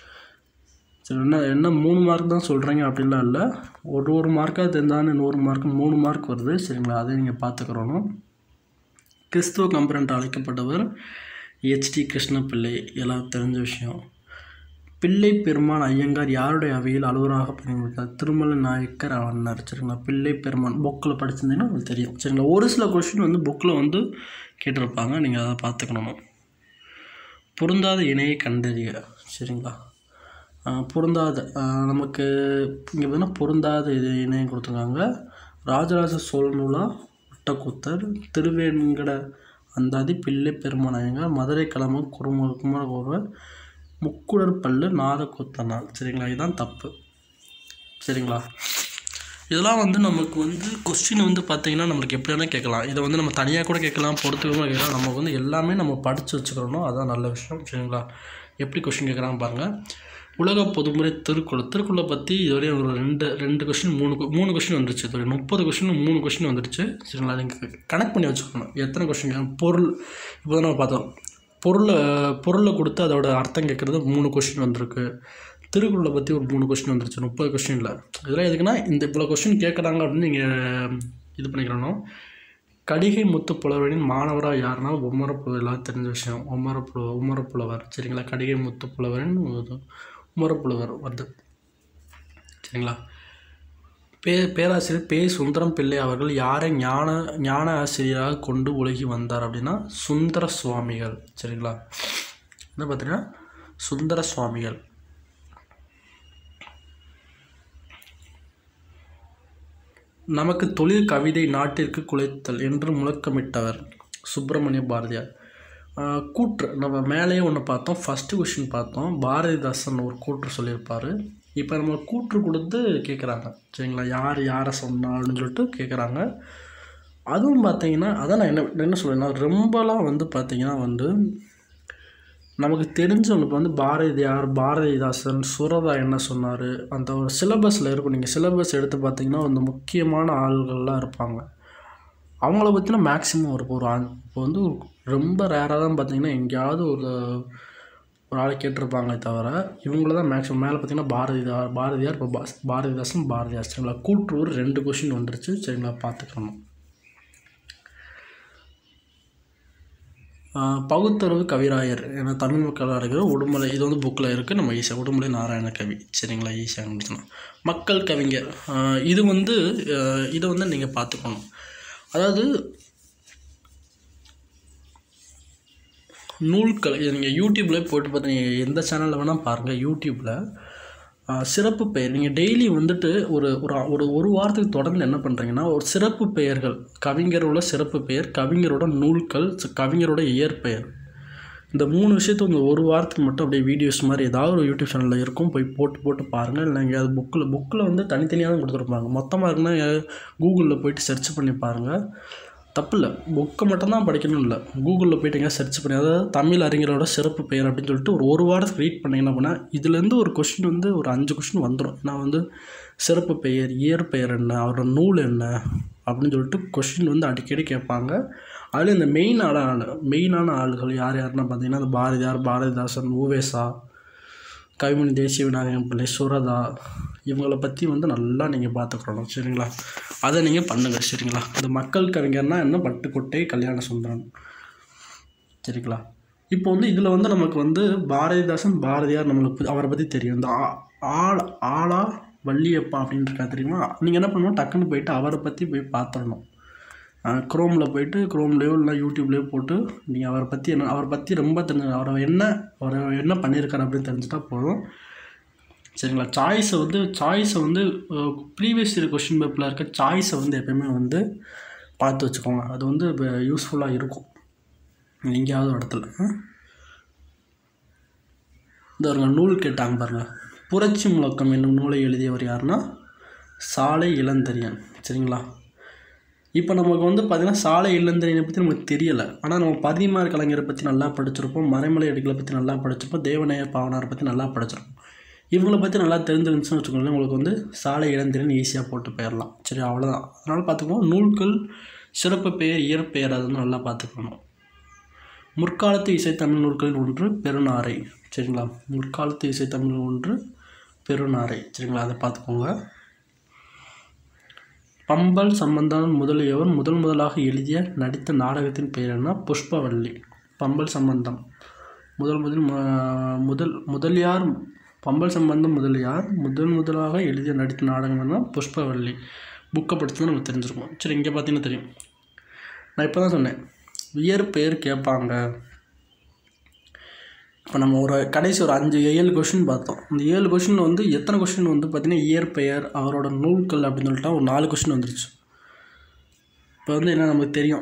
சரி என்ன என்ன மூணு மார்க் தான் சொல்கிறீங்க அப்படின்லாம் இல்லை ஒரு ஒரு மார்க்காக தெரிந்தாலும் இன்னொரு மார்க் மூணு மார்க் வருது சரிங்களா அதை நீங்கள் பார்த்துக்கிறணும் கிறிஸ்துவ கம்பரண்ட் அழைக்கப்பட்டவர் ஹெச்டி கிருஷ்ணபிள்ளை எல்லாம் தெரிஞ்ச விஷயம் பிள்ளை பெருமான் ஐயங்கார் யாருடைய அவையில் அலுவலராக பணிபுரிந்தார் திருமல நாயக்கர் அவனர் சரிங்களா பிள்ளை பெருமான் புக்கில் படிச்சிருந்தீங்கன்னா உங்களுக்கு தெரியும் சரிங்களா ஒரு சில கொஷின் வந்து புக்கில் வந்து கேட்டிருப்பாங்க நீங்கள் அதை பார்த்துக்கணும் பொருந்தாத இணையை கண்டறிய சரிங்களா ஆஹ் பொருந்தாத ஆஹ் நமக்கு இங்கே பார்த்தீங்கன்னா பொருந்தாத இது இணையம் கொடுத்துருக்காங்க ராஜராஜ சோழனுலா ஒட்டக்கூத்தர் திருவேங்கட அந்தாதி பிள்ளை பெருமானாயங்க மதுரை கிழமம் குரும குமரகோர்வர் முக்குடர் பல்லு நாதக்கூத்தனார் சரிங்களா இதுதான் தப்பு சரிங்களா இதெல்லாம் வந்து நமக்கு வந்து கொஸ்டின் வந்து பார்த்தீங்கன்னா நம்மளுக்கு எப்படி வேணால் கேட்கலாம் இதை வந்து நம்ம தனியாக கூட கேட்கலாம் பொறுத்துக்கமாக கேட்கலாம் நமக்கு வந்து எல்லாமே நம்ம படித்து வச்சுக்கிறணும் அதான் நல்ல விஷயம் சரிங்களா எப்படி கொஸ்டின் கேட்குறாங்க பாருங்கள் உலக பொதுமுறை திருக்குறள் திருக்குறளை பற்றி இதுவரை ஒரு ரெண்டு ரெண்டு கொஸ்டின் மூணு que- மூணு கொஸ்டின் வந்துருச்சு இதுவரை முப்பது கொஸ்டின் மூணு கொஸ்டின் வந்துருச்சு சரிங்களா நீங்கள் கனெக்ட் பண்ணி வச்சுக்கணும் எத்தனை கொஸ்டின் பொருள் இப்போ தான் நம்ம பார்த்தோம் பொருளை பொருளை கொடுத்து அதோட அர்த்தம் கேட்குறது மூணு கொஸ்டின் வந்திருக்கு திருக்குறளை பற்றி ஒரு மூணு கொஸ்டின் வந்துருச்சு முப்பது கொஸ்டினில் இதெல்லாம் எதுக்குன்னா இந்த இவ்வளோ கொஸ்டின் கேட்குறாங்க அப்படின்னு நீங்கள் இது பண்ணிக்கிறணும் கடிகை முத்து புலவரின் மாணவராக யாருன்னா உமரப்புலவர் எல்லாம் தெரிஞ்ச விஷயம் உமரப்புல உமரப்புலவர் சரிங்களா கடிகை முத்து புலவரின் ஒரு உமரப்புலவர் வருது சரிங்களா பே பேராசிரியர் பே சுந்தரம் பிள்ளை அவர்கள் யாரை ஞான ஞான ஆசிரியராக கொண்டு உலகி வந்தார் அப்படின்னா சுந்தர சுவாமிகள் சரிங்களா என்ன பார்த்தீங்கன்னா சுந்தர சுவாமிகள் நமக்கு தொழில் கவிதை நாட்டிற்கு குலைத்தல் என்று முழக்கமிட்டவர் சுப்பிரமணிய பாரதியார் ஆஹ் கூற்று நம்ம மேலேயே ஒன்று பார்த்தோம் ஃபஸ்ட்டு கொஷின் பார்த்தோம் பாரதிதாசன் ஒரு கூற்று சொல்லியிருப்பார் இப்போ நம்ம கூற்று கொடுத்து கேட்குறாங்க சரிங்களா யார் யாரை சொன்னா அப்படின்னு சொல்லிட்டு கேட்குறாங்க அதுவும் பார்த்தீங்கன்னா அதான் நான் என்ன என்ன சொல்றேன்னா ரொம்பலாம் வந்து பார்த்தீங்கன்னா வந்து நமக்கு தெரிஞ்சவங்களுக்கு வந்து பாரதியார் பாரதிதாசன் சுரதா என்ன சொன்னார் அந்த ஒரு சிலபஸில் இருக்கும் நீங்கள் சிலபஸ் எடுத்து பார்த்தீங்கன்னா அந்த முக்கியமான ஆள்கள்லாம் இருப்பாங்க அவங்கள பற்றின மேக்ஸிமம் இருக்கும் ஒரு ஆள் இப்போ வந்து ரொம்ப ரேராக தான் பார்த்தீங்கன்னா எங்கேயாவது ஒரு ஒரு ஆளை கேட்டிருப்பாங்களே தவிர இவங்கள தான் மேக்ஸிமம் மேலே பார்த்தீங்கன்னா பாரதிதார் பாரதியார் இப்போ பா பாரதிதாசன் பாரதியார் சரிங்களா கூட்டுறூர் ரெண்டு கொஷின் வந்துருச்சு சரிங்களா பார்த்துக்கணும் ஆஹ் பகுத்தறிவு கவிராயர் என தமிழ் மக்கள் அடைகிற உடுமலை இது வந்து புக்கில் இருக்குது நம்ம ஈஸியாக உடுமலை நாராயண கவி சரிங்களா ஈஸியாக கண்டுபிடிச்சலாம் மக்கள் கவிஞர் ஆஹ் இது வந்து ஆஹ் இதை வந்து நீங்கள் பார்த்துக்கணும் அதாவது நூல்கள் இது நீங்கள் யூடியூப்பில் போட்டு பார்த்து நீங்கள் எந்த சேனலில் வேணால் பாருங்கள் யூடியூப்பில் சிறப்பு பெயர் நீங்கள் டெய்லி வந்துட்டு ஒரு ஒரு ஒரு ஒரு வாரத்துக்கு தொடர்ந்து என்ன பண்ணுறீங்கன்னா ஒரு சிறப்பு பெயர்கள் கவிஞரோட சிறப்பு பெயர் கவிஞரோட நூல்கள் ச- கவிஞரோட இயற்பெயர் இந்த மூணு விஷயத்த இந்த ஒரு வாரத்துக்கு மட்டும் அப்படியே வீடியோஸ் மாதிரி ஏதாவது ஒரு யூடியூப் சேனலில் இருக்கும் போய் போட்டு போட்டு பாருங்கள் இல்லை எங்கேயாவது புக்கில் புக்கில் வந்து தனித்தனியாக தான் கொடுத்துருப்பாங்க மொத்தமாக இருக்குன்னா கூகுளில் போயிட்டு சர்ச் பண்ணி பாருங்கள் தப்பு இல்லை புக்கை மட்டும்தான் படிக்கணும் இல்லை கூகுளில் போயிட்டு எங்கேயா சர்ச் பண்ணி அதாவது தமிழ் அறிஞரோட சிறப்பு பெயர் அப்படின்னு சொல்லிட்டு ஒரு ஒரு வாரத்துக்கு ரீட் பண்ணிங்கன்னா அப்படின்னா இதுலேருந்து ஒரு கொஷின் வந்து ஒரு அஞ்சு கொஷின் வந்துடும் ஏன்னா வந்து சிறப்பு பெயர் இயற்பெயர் என்ன அவரோட நூல் என்ன அப்படின்னு சொல்லிட்டு கொஷின் வந்து அடிக்கடி கேட்பாங்க அதில் இந்த மெயின் ஆள ஆள் மெயினான ஆளுகள் யார் யாருன்னா பார்த்தீங்கன்னா இந்த பாரதியார் பாரதிதாசன் ஊவேசா கவிமணி தேசிய விநாயகம் பிள்ளை சுரதா இவங்கள பற்றி வந்து நல்லா நீங்கள் பார்த்துக்கணும் சரிங்களா அதை நீங்கள் பண்ணுங்கள் சரிங்களா இந்த மக்கள் கவிஞர்னா என்ன பட்டுக்கோட்டை கல்யாண சுந்தரன் சரிங்களா இப்போ வந்து இதில் வந்து நமக்கு வந்து பாரதிதாசன் பாரதியார் நம்மளுக்கு பத்தி- அவரை பற்றி தெரியும் இந்த ஆ- ஆள் ஆளா வள்ளியப்பா அப்படின்னு இருக்கா தெரியுமா நீங்கள் என்ன பண்ணணும் டக்குன்னு போயிட்டு அவரை பற்றி போய் பார்த்துடணும் க்ரோமில் போயிட்டு க்ரோம்லேயோ இல்லை யூடியூப்லேயோ போட்டு நீங்கள் அவரை பற்றி என்ன அவரை பற்றி ரொம்ப தெரிஞ்ச அவரை என்ன அவரை என்ன பண்ணியிருக்காரு அப்படின்னு தெரிஞ்சுட்டா போதும் சரிங்களா சாய்ஸை வந்து சாய்ஸை வந்து ப்ரீவியஸ் இயர் கொஷின் பேப்பரில் இருக்க சாய்ஸை வந்து எப்பயுமே வந்து பார்த்து வச்சுக்கோங்க அது வந்து யூஸ்ஃபுல்லாக இருக்கும் எங்கேயாவது ஒரு இடத்துல ஆ? இந்த ஒரு நூல் கேட்டாங்க பாருங்க புரட்சி முழக்கம் என்னும் நூலை எழுதியவர் யாருன்னா சாலை இளந்தரியன் சரிங்களா இப்போ நமக்கு வந்து பார்த்திங்கன்னா சாலை இளந்தரியனை பற்றி நமக்கு தெரியலை ஆனால் நம்ம பதிமார் கலைஞரை பற்றி நல்லா படிச்சிருப்போம் மறைமலை அடிகளை பற்றி நல்லா படிச்சிருப்போம் தேவநேய பாவனாரை பற்றி நல்லா படிச்சிருப்போம் இவங்கள பற்றி நல்லா தெரிஞ்சிருந்துச்சுன்னு வச்சுக்கோங்களேன் உங்களுக்கு வந்து சாலை இளந்திரன் ஈஸியாக போட்டு போயிடலாம் சரி அவ்வளோதான் அதனால் பார்த்துக்கோங்க நூல்கள் சிறப்பு பெயர் இயற்பெயர் அது வந்து நல்லா பார்த்துக்கணும் முற்காலத்து இசைத்தமிழ் நூல்களில் ஒன்று பெருநாரை சரிங்களா முற்காலத்து இசைத்தமிழ் ஒன்று பெருநாரை சரிங்களா அதை பார்த்துக்கோங்க பம்பல் சம்பந்தன் முதலியவர் முதல் முதலாக எழுதிய நடித்த நாடகத்தின் பெயர் என்ன புஷ்பவல்லி பம்பல் சம்பந்தம் முதல் முதல் ம- முதல் முதலியார் பம்பல் சம்பந்தம் முதலியார் முதல் முதலாக எழுதிய நடித்த நாடகம் என்ன புஷ்பவல்லி புக்கை படித்து தான் நமக்கு தெரிஞ்சிருக்கும் சரி இங்கே பார்த்தீங்கன்னா தெரியும் நான் இப்போ தான் சொன்னேன் இயற்பெயர் கேட்பாங்க இப்போ நம்ம ஒரு கடைசி ஒரு அஞ்சு ஏழு கொஷின் பார்த்தோம் இந்த ஏழு கொஷினில் வந்து எத்தனை கொஷின் வந்து பார்த்திங்கன்னா இயற்பெயர் அவரோட நூல்கள் அப்படின்னு சொல்லிட்டா ஒரு நாலு கொஷின் வந்துருச்சு இப்போ வந்து என்ன நமக்கு தெரியும்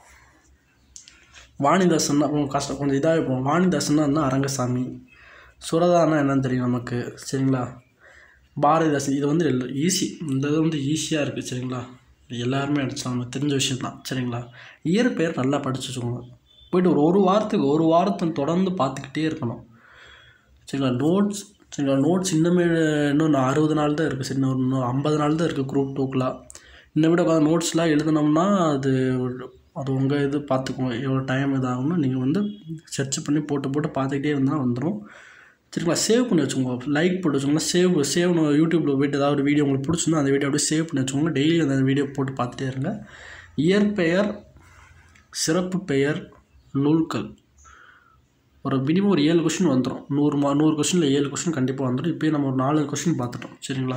வாணிதாசன்னா கொஞ்சம் கஷ்டம் கொஞ்சம் இதாக இருப்போம் வாணிதாசன்னா வந்து அரங்கசாமி சுரதானா என்னன்னு தெரியும் நமக்கு சரிங்களா பாரதிதாசன் இது வந்து ஈஸி இந்த இது வந்து ஈஸியாக இருக்குது சரிங்களா இது எல்லாருமே அடிச்சோம் நமக்கு தெரிஞ்ச விஷயம் தான் சரிங்களா இயற்பெயர் நல்லா படிச்சு வச்சுக்கோங்க போயிட்டு ஒரு ஒரு வாரத்துக்கு ஒரு வாரத்தை தொடர்ந்து பார்த்துக்கிட்டே இருக்கணும் சரிங்களா நோட்ஸ் சரிங்களா நோட்ஸ் இன்னுமே இன்னும் நான் அறுபது நாள் தான் இருக்குது சரி இன்னும் இன்னும் ஐம்பது நாள் தான் இருக்குது குரூப் டூக்கெலாம் இன்னும் விட உட்காந்து நோட்ஸ்லாம் எழுதுனோம்னா அது அது உங்கள் இது பார்த்துக்கோங்க எவ்வளோ டைம் இதாகும்னு நீங்கள் வந்து சர்ச் பண்ணி போட்டு போட்டு பார்த்துக்கிட்டே இருந்தால் வந்துடும் சரிங்களா சேவ் பண்ணி வச்சுக்கோங்க லைக் போட்டு வச்சுக்கோங்க சேவ் சேவ் யூடியூப்பில் போயிட்டு ஏதாவது ஒரு வீடியோ உங்களுக்கு பிடிச்சிருந்தா அந்த வீடியோ அப்படியே சேவ் பண்ணி வச்சுக்கோங்க டெய்லி அந்த வீடியோ போட்டு பார்த்துட்டே இருங்க இயற்பெயர் சிறப்பு பெயர் நூல்கள் ஒரு மினிமம் ஒரு ஏழு கொஷின் வந்துடும் நூறு மா நூறு கொஷினில் ஏழு கொஷின் கண்டிப்பாக வந்துடும் இப்போயே நம்ம ஒரு நாலு கொஷின் பார்த்துட்டோம் சரிங்களா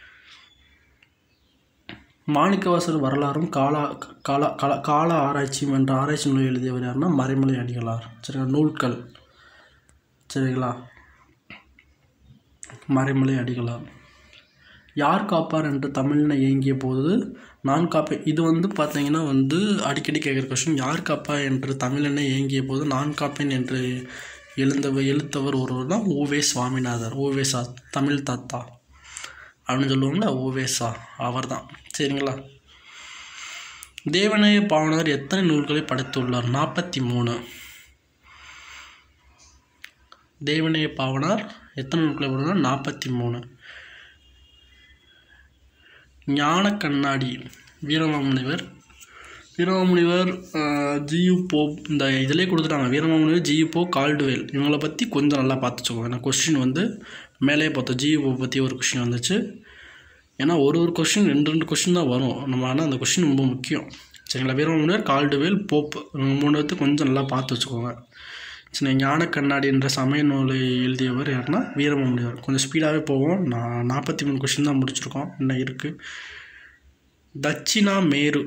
மாணிக்கவாசர் வரலாறும் காலா கால கால கால ஆராய்ச்சியும் என்ற ஆராய்ச்சி நூலை எழுதியவர் யாருன்னா மறைமலை அடிகளார் சரிங்களா நூல்கள் சரிங்களா மறைமலை அடிகளார் யார் காப்பார் என்று தமிழில் இயங்கிய போது நான் காப்பேன் இது வந்து பார்த்தீங்கன்னா வந்து அடிக்கடி கேட்குற கொஸ்டின் யார் காப்பா என்று தமிழெண்ண இயங்கிய போது நான் காப்பேன் என்று எழுந்தவர் எழுத்தவர் ஒருவர் தான் ஓவே சுவாமிநாதர் ஓவேசா தமிழ் தாத்தா அப்படின்னு சொல்லுவாங்களா ஓவேசா அவர் தான் சரிங்களா தேவநேய பாவனர் எத்தனை நூல்களை படைத்துள்ளார் நாற்பத்தி மூணு தேவநேய பாவனார் எத்தனை நூல்களை படைத்தார் நாற்பத்தி மூணு ஞான கண்ணாடி வீரமாமுனிவர் வீரமாமுனிவர் ஜியு போப் இந்த இதிலே கொடுத்துட்டாங்க வீரமாமுனிவர் ஜியு போ கால்டுவேல் இவங்கள பற்றி கொஞ்சம் நல்லா பார்த்துச்சுக்கோங்க ஏன்னா கொஸ்டின் வந்து மேலே பார்த்தோம் ஜியு போ பற்றி ஒரு கொஸ்டின் வந்துச்சு ஏன்னா ஒரு ஒரு கொஸ்டின் ரெண்டு ரெண்டு கொஸ்டின் தான் வரும் நம்ம ஆனால் அந்த கொஸ்டின் ரொம்ப முக்கியம் சரிங்களா வீரமாமுனிவர் கால்டுவேல் போப் இவங்க மூணு பேர்த்து கொஞ்சம் நல்லா பார்த்து வச்சுக்கோங்க சரி ஞான கண்ணாடி என்ற சமய நூலை எழுதியவர் யாருன்னா வீரமாமுனிவர் கொஞ்சம் ஸ்பீடாகவே போவோம் நான் நாற்பத்தி மூணு கொஷின் தான் முடிச்சிருக்கோம் இன்னும் இருக்குது தட்சிணா மேரு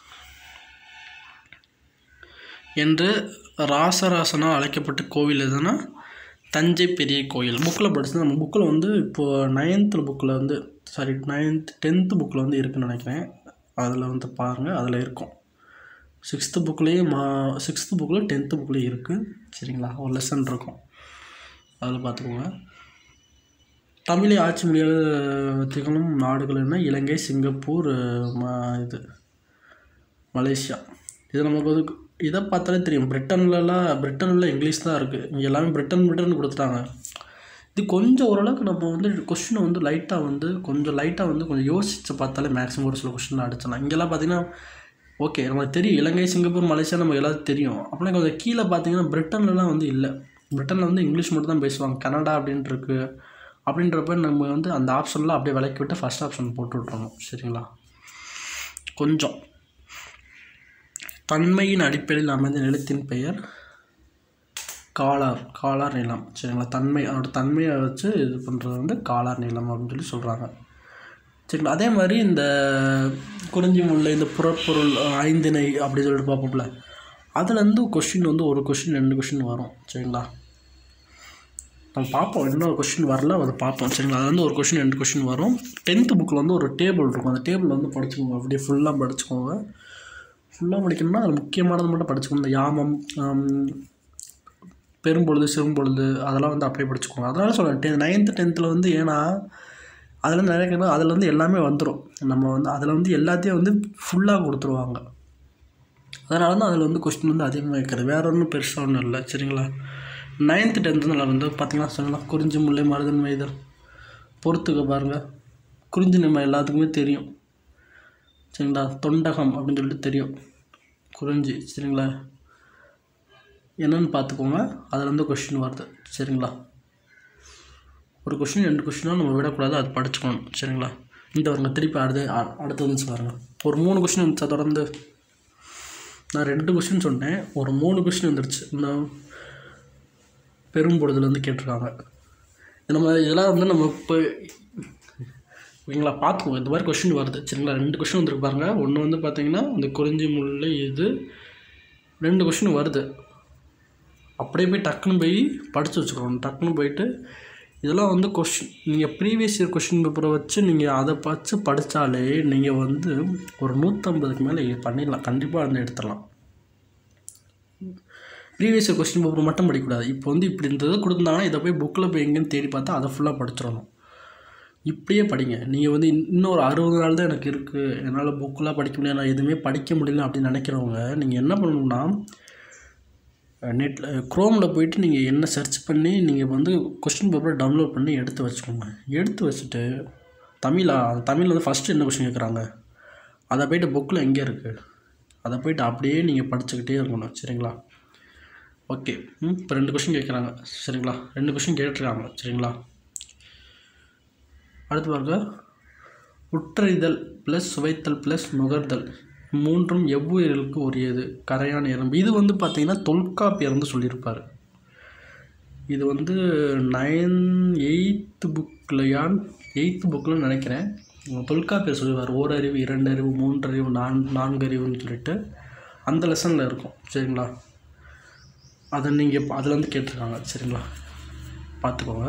என்று ராசராசனால் அழைக்கப்பட்ட கோவில் எதுனா தஞ்சை பெரிய கோயில் புக்கில் படிச்சு நம்ம புக்கில் வந்து இப்போது நைன்த்து புக்கில் வந்து சாரி நைன்த் டென்த்து புக்கில் வந்து இருக்குன்னு நினைக்கிறேன் அதில் வந்து பாருங்கள் அதில் இருக்கும் சிக்ஸ்த்து புக்லேயும் மா சிக்ஸ்த்து புக்கில் டென்த்து புக்லேயும் இருக்குது சரிங்களா ஒரு லெசன் இருக்கும் அதில் பார்த்துக்கோங்க தமிழை ஆட்சி மொழியாக திகழும் நாடுகள் என்ன இலங்கை சிங்கப்பூர் ம இது மலேசியா இது நமக்கு வந்து இதை பார்த்தாலே தெரியும் பிரிட்டன்லலாம் பிரிட்டனில் இங்கிலீஷ் தான் இருக்குது இங்கே எல்லாமே பிரிட்டன் பிரிட்டன் கொடுத்துட்டாங்க இது கொஞ்சம் ஓரளவுக்கு நம்ம வந்து கொஷினை வந்து லைட்டாக வந்து கொஞ்சம் லைட்டாக வந்து கொஞ்சம் யோசித்து பார்த்தாலே மேக்ஸிமம் ஒரு சில கொஷின் அடிச்சிடலாம் இங்கெல்லாம் பார்த்தீங்கன்னா ஓகே நமக்கு தெரியும் இலங்கை சிங்கப்பூர் மலேசியா நமக்கு எல்லாத்துக்கும் தெரியும் அப்படின்னா கொஞ்சம் கீழே பார்த்தீங்கன்னா பிரிட்டன்லலாம் வந்து இல்லை பிரிட்டனில் வந்து இங்கிலீஷ் மட்டும் தான் பேசுவாங்க கனடா அப்படின்ட்டு இருக்கு அப்படின்றப்ப நம்ம வந்து அந்த ஆப்ஷன்லாம் அப்படியே விலக்கி விட்டு ஃபஸ்ட் ஆப்ஷன் போட்டு விட்றணும் சரிங்களா கொஞ்சம் தன்மையின் அடிப்படையில் அமைந்த நிலத்தின் பெயர் காலார் காலார் நிலம் சரிங்களா தன்மை அதோட தன்மையை வச்சு இது பண்ணுறது வந்து காலார் நிலம் அப்படின்னு சொல்லி சொல்கிறாங்க சரிங்களா அதே மாதிரி இந்த குறிஞ்சி முல்லை இந்த புறப்பொருள் அஹ், ஐந்திணை அப்படி சொல்லிட்டு பார்ப்போம்ல அதுலேருந்து கொஷின் வந்து ஒரு கொஷின் ரெண்டு கொஷின் வரும் சரிங்களா நம்ம பார்ப்போம் இன்னொரு கொஷின் வரல அதை பார்ப்போம் சரிங்களா அது வந்து ஒரு கொஷின் ரெண்டு கொஷின் வரும் டென்த்து புக்கில் வந்து ஒரு டேபிள் இருக்கும் அந்த டேபிள் வந்து படிச்சுக்கோங்க அப்படியே ஃபுல்லாக படிச்சுக்கோங்க ஃபுல்லாக படிக்கணும்னா அது முக்கியமானது மட்டும் படிச்சுக்கோங்க இந்த யாமம் ஆம், பெரும்பொழுது சிறும்பொழுது அதெல்லாம் வந்து அப்படியே படிச்சுக்கோங்க அதனால சொல்கிறேன் டென் நைன்த்து டென்த்தில் வந்து ஏன்னா அதில் நிறைய கேட்டால் அதில் வந்து எல்லாமே வந்துடும் நம்ம வந்து அதில் வந்து எல்லாத்தையும் வந்து ஃபுல்லாக கொடுத்துருவாங்க அதனால தான் அதில் வந்து கொஸ்டின் வந்து அதிகமாக வைக்கிறது வேற ஒன்றும் பெருசாக ஒன்றும் இல்லை சரிங்களா நைன்த்து டென்த்தில் வந்து பார்த்தீங்கன்னா சொல்லலாம் குறிஞ்சி முல்லை மருதன் மைதல் பொறுத்துக்க பாருங்கள் குறிஞ்சி நம்ம எல்லாத்துக்குமே தெரியும் சரிங்களா தொண்டகம் அப்படின்னு சொல்லிட்டு தெரியும் குறிஞ்சி சரிங்களா என்னன்னு பார்த்துக்கோங்க அதில் வந்து கொஷின் வருது சரிங்களா ஒரு கொஷின் ரெண்டு கொஷினாக நம்ம விடக்கூடாது அது படிச்சுக்கணும் சரிங்களா இந்த வருங்க திருப்பி அடுத்து அ- அடுத்து வந்துச்சு பாருங்க ஒரு மூணு கொஷின் வந்துச்சா தொடர்ந்து நான் ரெண்டு கொஷின் சொன்னேன் ஒரு மூணு கொஷின் வந்துருச்சு இந்த பெரும்பொழுதுலேருந்து கேட்டிருக்காங்க இது நம்ம இதெல்லாம் வந்து நம்ம இப்போ ஓகேங்களா பார்த்துக்கோங்க இந்த மாதிரி கொஷின் வருது சரிங்களா ரெண்டு கொஷின் வந்துருக்கு பாருங்க ஒன்று வந்து பார்த்தீங்கன்னா இந்த குறிஞ்சி முல்லை இது ரெண்டு கொஷின் வருது அப்படியே போய் டக்குன்னு போய் படித்து வச்சுக்கணும் டக்குன்னு போயிட்டு இதெல்லாம் வந்து கொஷின் நீங்கள் ப்ரீவியஸ் இயர் கொஷின் பேப்பரை வச்சு நீங்கள் அதை வச்சு படித்தாலே நீங்கள் வந்து ஒரு நூற்றம்பதுக்கு மேலே பண்ணிடலாம் கண்டிப்பாக வந்து எடுத்துடலாம் ப்ரீவியஸ் இயர் கொஸ்டின் பேப்பர் மட்டும் படிக்கக்கூடாது இப்போ வந்து இப்படி இந்த இது கொடுத்துருந்தாங்கன்னா இதை போய் புக்கில் போய் எங்கேன்னு தேடி பார்த்தா அதை ஃபுல்லாக படிச்சிடணும் இப்படியே படிங்க நீங்கள் வந்து இன்- இன்னும் ஒரு அறுபது நாள் தான் எனக்கு இருக்குது என்னால் புக்கெலாம் படிக்க முடியல நான் எதுவுமே படிக்க முடியல அப்படின்னு நினைக்கிறவங்க நீங்கள் என்ன பண்ணணும்னா நெட்டில் க்ரோமில் போயிட்டு நீங்கள் என்ன சர்ச் பண்ணி நீங்கள் வந்து கொஸ்டின் பேப்பரை டவுன்லோட் பண்ணி எடுத்து வச்சுக்கோங்க எடுத்து வச்சுட்டு தமிழா தமிழில் வந்து ஃபஸ்ட்டு என்ன கொஸ்டின் கேட்குறாங்க அதை போயிட்டு புக்கில் எங்கே இருக்குது அதை போயிட்டு அப்படியே நீங்கள் படிச்சுக்கிட்டே இருக்கணும் சரிங்களா ஓகே ம் இப்போ ரெண்டு கொஷின் கேட்குறாங்க சரிங்களா ரெண்டு கொஷின் கேட்டிருக்காங்க சரிங்களா அடுத்து பாருங்க உற்றறிதல் ப்ளஸ் சுவைத்தல் ப்ளஸ் நுகர்தல் மூன்றும் எவ்வுயிர்களுக்கு உரியது கரையான் எறும்பு இது வந்து பார்த்தீங்கன்னா தொல்காப்பியர் வந்து சொல்லியிருப்பார் இது வந்து நைன் எயித்து புக்லையான் எயித்து புக்கில் நினைக்கிறேன் தொல்காப்பியர் சொல்லுவார் ஓரறிவு இரண்டறிவு மூன்றறிவு நான் நான்கறிவுன்னு சொல்லிட்டு அந்த லெசனில் இருக்கும் சரிங்களா அதை நீங்கள் அதில் வந்து கேட்டிருக்காங்க சரிங்களா பார்த்துக்கோங்க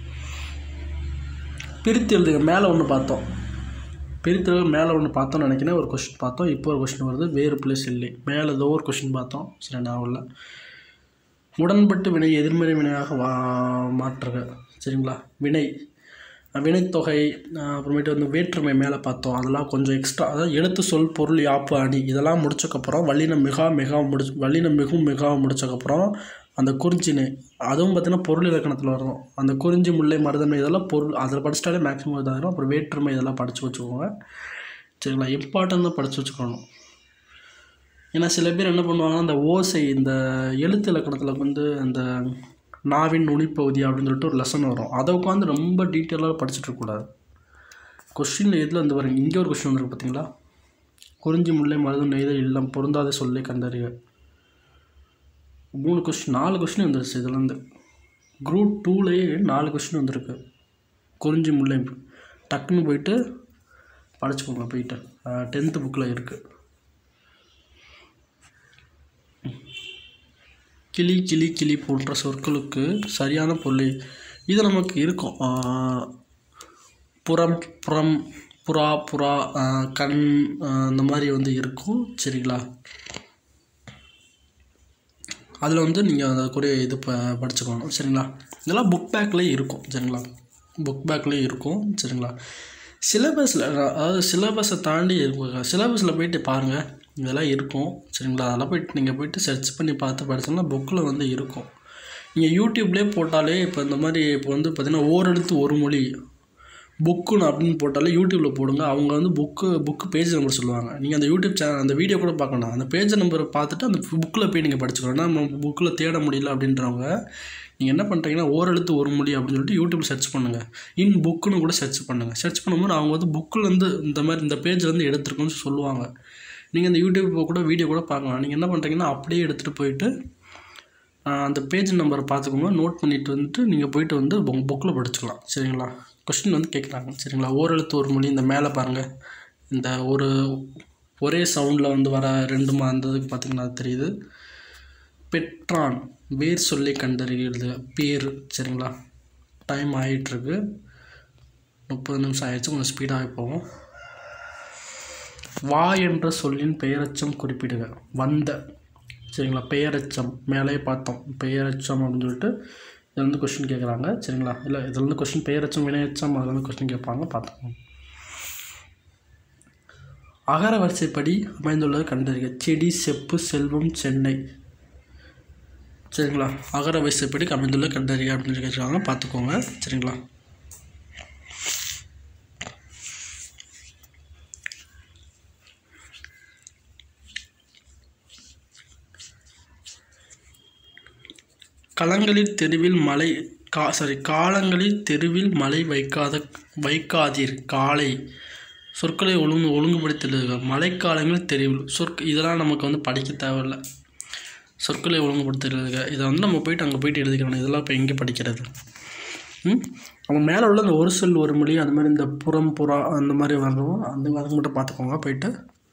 பிரித்து எழுதுங்க மேலே ஒன்று பார்த்தோம் பிரித்து எழுத மேலே ஒன்று பார்த்தோம்னு நினைக்கிறேன் ஒரு கொஷின் பார்த்தோம் இப்போ ஒரு கொஷின் வருது வேறு பிளேஸ் இல்லை மேலே ஏதோ ஒரு கொஷின் பார்த்தோம் சரி நான் இல்லை உடன்பட்டு வினை எதிர்மறை வினையாக வா மாற்றுக சரிங்களா வினை வினைத்தொகை அஹ் அப்புறமேட்டு வந்து வேற்றுமை மேலே பார்த்தோம் அதெல்லாம் கொஞ்சம் எக்ஸ்ட்ரா அதாவது எழுத்து சொல் பொருள் யாப்பு அணி இதெல்லாம் முடிச்சக்கப்புறம் வல்லினம் மிகா மிகா முடிச்சு வல்லினம் மிகும் மிகா முடிச்சக்கப்புறம் அந்த குறிஞ்சினை அதுவும் பார்த்தீங்கன்னா பொருள் இலக்கணத்தில் வரும் அந்த குறிஞ்சி முல்லை மருதமை இதெல்லாம் பொருள் அதில் படிச்சிட்டாலே மேக்ஸிமம் இதாகிடும் அப்புறம் வேற்றுமை இதெல்லாம் படித்து வச்சுக்கோங்க சரிங்களா இம்பார்ட்டன் தான் படித்து வச்சுக்கணும் ஏன்னா சில பேர் என்ன பண்ணுவாங்கன்னா இந்த ஓசை இந்த எழுத்து இலக்கணத்தில் வந்து இந்த நாவின் நுனிப்பகுதி அப்படின்னு சொல்லிட்டு ஒரு லெசன் வரும் அதை உட்காந்து ரொம்ப டீட்டெயிலாக படிச்சுட்டு இருக்கக்கூடாது கொஸ்டினில் எதில் வந்து பாருங்க இங்கே ஒரு கொஸ்டின் வந்துருக்கு பார்த்தீங்களா குறிஞ்சி முல்லை மருதம் நெய்தல் இல்லம் பொருந்தாத சொல்லை கண்டறிக மூணு கொஸ்டின் நாலு கொஸ்டின் வந்துருச்சு இதுலேருந்து குரூப் டூலேயே நாலு கொஸ்டின் வந்திருக்கு குறிஞ்சி முல்லை டக்குன்னு போயிட்டு படிச்சுக்கோங்க போயிட்டு டென்த்து புக்கில் இருக்குது கிளி கிளி கிளி போன்ற சொற்களுக்கு சரியான பொருளை இது நமக்கு இருக்கும் ஆஹ் புறம் புறம் புறா புறா ஆஹ் கண் ஆஹ் இந்த மாதிரி வந்து இருக்கும் சரிங்களா அதில் வந்து நீங்கள் அதை கூட இது ப படிச்சுக்கணும் சரிங்களா இதெல்லாம் புக் பேக்லேயே இருக்கும் சரிங்களா புக் பேக்லேயே இருக்கும் சரிங்களா சிலபஸில் அதாவது சிலபஸை தாண்டி இருக்கும் சிலபஸில் போயிட்டு பாருங்கள் இதெல்லாம் இருக்கும் சரிங்களா அதெல்லாம் போயிட்டு நீங்கள் போயிட்டு சர்ச் பண்ணி பார்த்து படிச்சோம்னா புக்கில் வந்து இருக்கும் நீங்கள் யூடியூப்லேயே போட்டாலே இப்போ இந்த மாதிரி இப்போ வந்து பார்த்தீங்கன்னா ஓரெழுத்து ஒரு மொழி புக்குன்னு அப்படின்னு போட்டாலே யூடியூப்பில் போடுங்க அவங்க வந்து புக்கு புக்கு பேஜ் நம்பர் சொல்லுவாங்க நீங்கள் அந்த யூடியூப் சேனல் அந்த வீடியோ கூட பார்க்கணும் அந்த பேஜ் நம்பரை பார்த்துட்டு அந்த புக்கில் போய் நீங்கள் படிச்சுக்கணும் ஏன்னா நம்ம புக்கில் தேட முடியல அப்படின்றவங்க நீங்கள் என்ன பண்ணுறீங்கன்னா ஓரெழுத்து ஒரு மொழி அப்படின்னு சொல்லிட்டு யூடியூப்பில் சர்ச் பண்ணுங்கள் இன் புக்குன்னு கூட சர்ச் பண்ணுங்கள் சர்ச் பண்ணும்போது அவங்க வந்து புக்கிலேருந்து இந்த மாதிரி இந்த பேஜ்லேருந்து எடுத்துருக்குன்னு சொல்லுவாங்க நீங்கள் இந்த யூடியூப் கூட வீடியோ கூட பார்க்கலாம் நீங்கள் என்ன பண்ணுறீங்கன்னா அப்படியே எடுத்துகிட்டு போயிட்டு அந்த பேஜ் நம்பரை பார்த்துக்கோங்க நோட் பண்ணிட்டு வந்துட்டு நீங்கள் போயிட்டு வந்து உங்கள் புக்கில் படிச்சுக்கலாம் சரிங்களா கொஸ்டின் வந்து கேட்குறாங்க சரிங்களா ஓரெழுத்து ஒரு மொழி இந்த மேலே பாருங்கள் இந்த ஒரு ஒரே சவுண்டில் வந்து வர ரெண்டு மா அந்த இதுக்கு பார்த்தீங்கன்னா அது தெரியுது பெற்றான் வேர் சொல்லி கண்டறிகிறது பேர் சரிங்களா டைம் ஆகிட்டுருக்கு முப்பது நிமிஷம் ஆயிடுச்சு கொஞ்சம் ஸ்பீடாகவே போகும் வா என்ற சொல்லின் பெயரச்சம் குறிப்பிடுக வந்த சரிங்களா பெயரச்சம் மேலே பார்த்தோம் பெயரச்சம் அப்படின்னு சொல்லிட்டு இதில் வந்து கொஸ்டின் கேட்குறாங்க சரிங்களா இல்லை இதில் வந்து கொஸ்டின் பெயரச்சம் வினையச்சம் அதில் வந்து கொஸ்டின் கேட்பாங்க பார்த்துக்கோங்க அகர வரிசைப்படி அமைந்துள்ளது கண்டறிக செடி செப்பு செல்வம் சென்னை சரிங்களா அகர வரிசைப்படி அமைந்துள்ள கண்டறிக அப்படின்னு சொல்லி கேட்குறாங்க பார்த்துக்கோங்க சரிங்களா களங்களில் தெருவில் மழை கா சாரி காலங்களில் தெருவில் மழை வைக்காத வைக்காதீர் காலை சொற்களை ஒழுங்கு ஒழுங்குபடுத்துகிறது மழைக்காலங்களில் தெருவில் சொற்க இதெல்லாம் நமக்கு வந்து படிக்க தேவையில்ல சொற்களை ஒழுங்குபடுத்துறதுக்கு இதை வந்து நம்ம போயிட்டு அங்கே போயிட்டு எழுதிக்கணும் இதெல்லாம் இப்போ எங்கே படிக்கிறது ம் அவங்க மேலே உள்ள அந்த ஒரு சொல் ஒரு மொழி அந்த மாதிரி இந்த புறம் புறா அந்த மாதிரி வரணும் அந்த அதுக்கு மட்டும் பார்த்துக்கோங்க போயிட்டு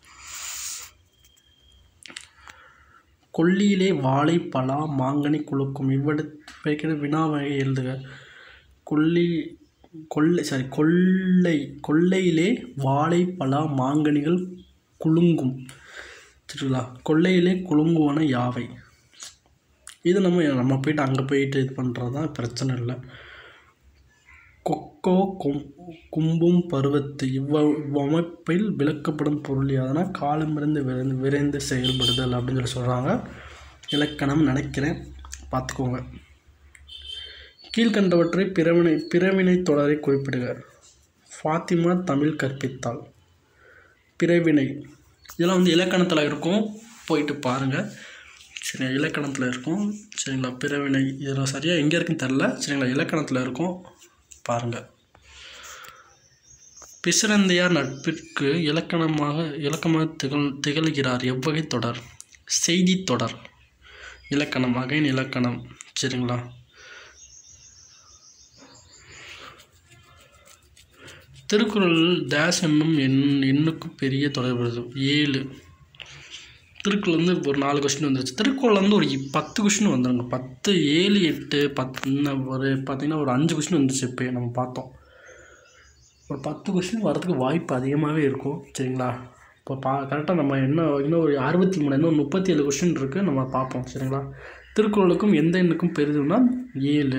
கொல்லியிலே வாழை பலா மாங்கனி குலுக்கும் இவ்வடு வைக்கிற வினாவகை எழுதுக கொல்லி கொள்ளை சாரி கொள்ளை கொள்ளையிலே வாழை பலா மாங்கனிகள் குலுங்கும் சரிங்களா கொள்ளையிலே குலுங்குவன யாவை இது நம்ம நம்ம போயிட்டு அங்கே போயிட்டு இது பண்ணுறது தான் பிரச்சனை இல்லை கொக்கோ கும் கும்பும் பருவத்து இவ்வ இவ்வமைப்பில் விளக்கப்படும் பொருள் யாதுன்னா காலமிருந்து விரைந்து விரைந்து செயல்படுதல் அப்படின்னு சொல்லி சொல்கிறாங்க இலக்கணம் நினைக்கிறேன் பார்த்துக்கோங்க கீழ்கண்டவற்றை பிறவினை பிறவினை தொடரை குறிப்பிடுக ஃபாத்திமா தமிழ் கற்பித்தாள் பிறவினை இதெல்லாம் வந்து இலக்கணத்தில் இருக்கும் போயிட்டு பாருங்கள் சரி இலக்கணத்தில் இருக்கும் சரிங்களா பிறவினை இதில் சரியாக எங்கே இருக்குன்னு தெரில சரிங்களா இலக்கணத்தில் இருக்கும் பாருங்கள் பிசிறந்தையார் நட்பிற்கு இலக்கணமாக இலக்கணமாக திகழ் திகழ்கிறார் எவ்வகை தொடர் செய்தி தொடர் இலக்கணம் அகைன் இலக்கணம் சரிங்களா திருக்குறள் டேஸ் என்னும் எண் எண்ணுக்கு பெரிய தொடர்பு ஏழு திருக்குறள் வந்து ஒரு நாலு கொஸ்டின் வந்துருச்சு திருக்குறள் வந்து ஒரு இ- பத்து கொஸ்டின் வந்துருங்க பத்து ஏழு எட்டு பத்து இன்னும் ஒரு பார்த்தீங்கன்னா ஒரு அஞ்சு கொஸ்டின் வந்துருச்சு இப்போ நம்ம பார்த்தோம் ஒரு பத்து கொஸ்டின் வரதுக்கு வாய்ப்பு அதிகமாகவே இருக்கும் சரிங்களா இப்போ பா கரெக்டாக நம்ம என்ன இன்னும் ஒரு அறுபத்தி மூணு இன்னும் முப்பத்தி ஏழு கொஸ்டின் இருக்குது நம்ம பார்ப்போம் சரிங்களா திருக்குறளுக்கும் எந்த எண்ணுக்கும் பெரிதும்னா ஏழு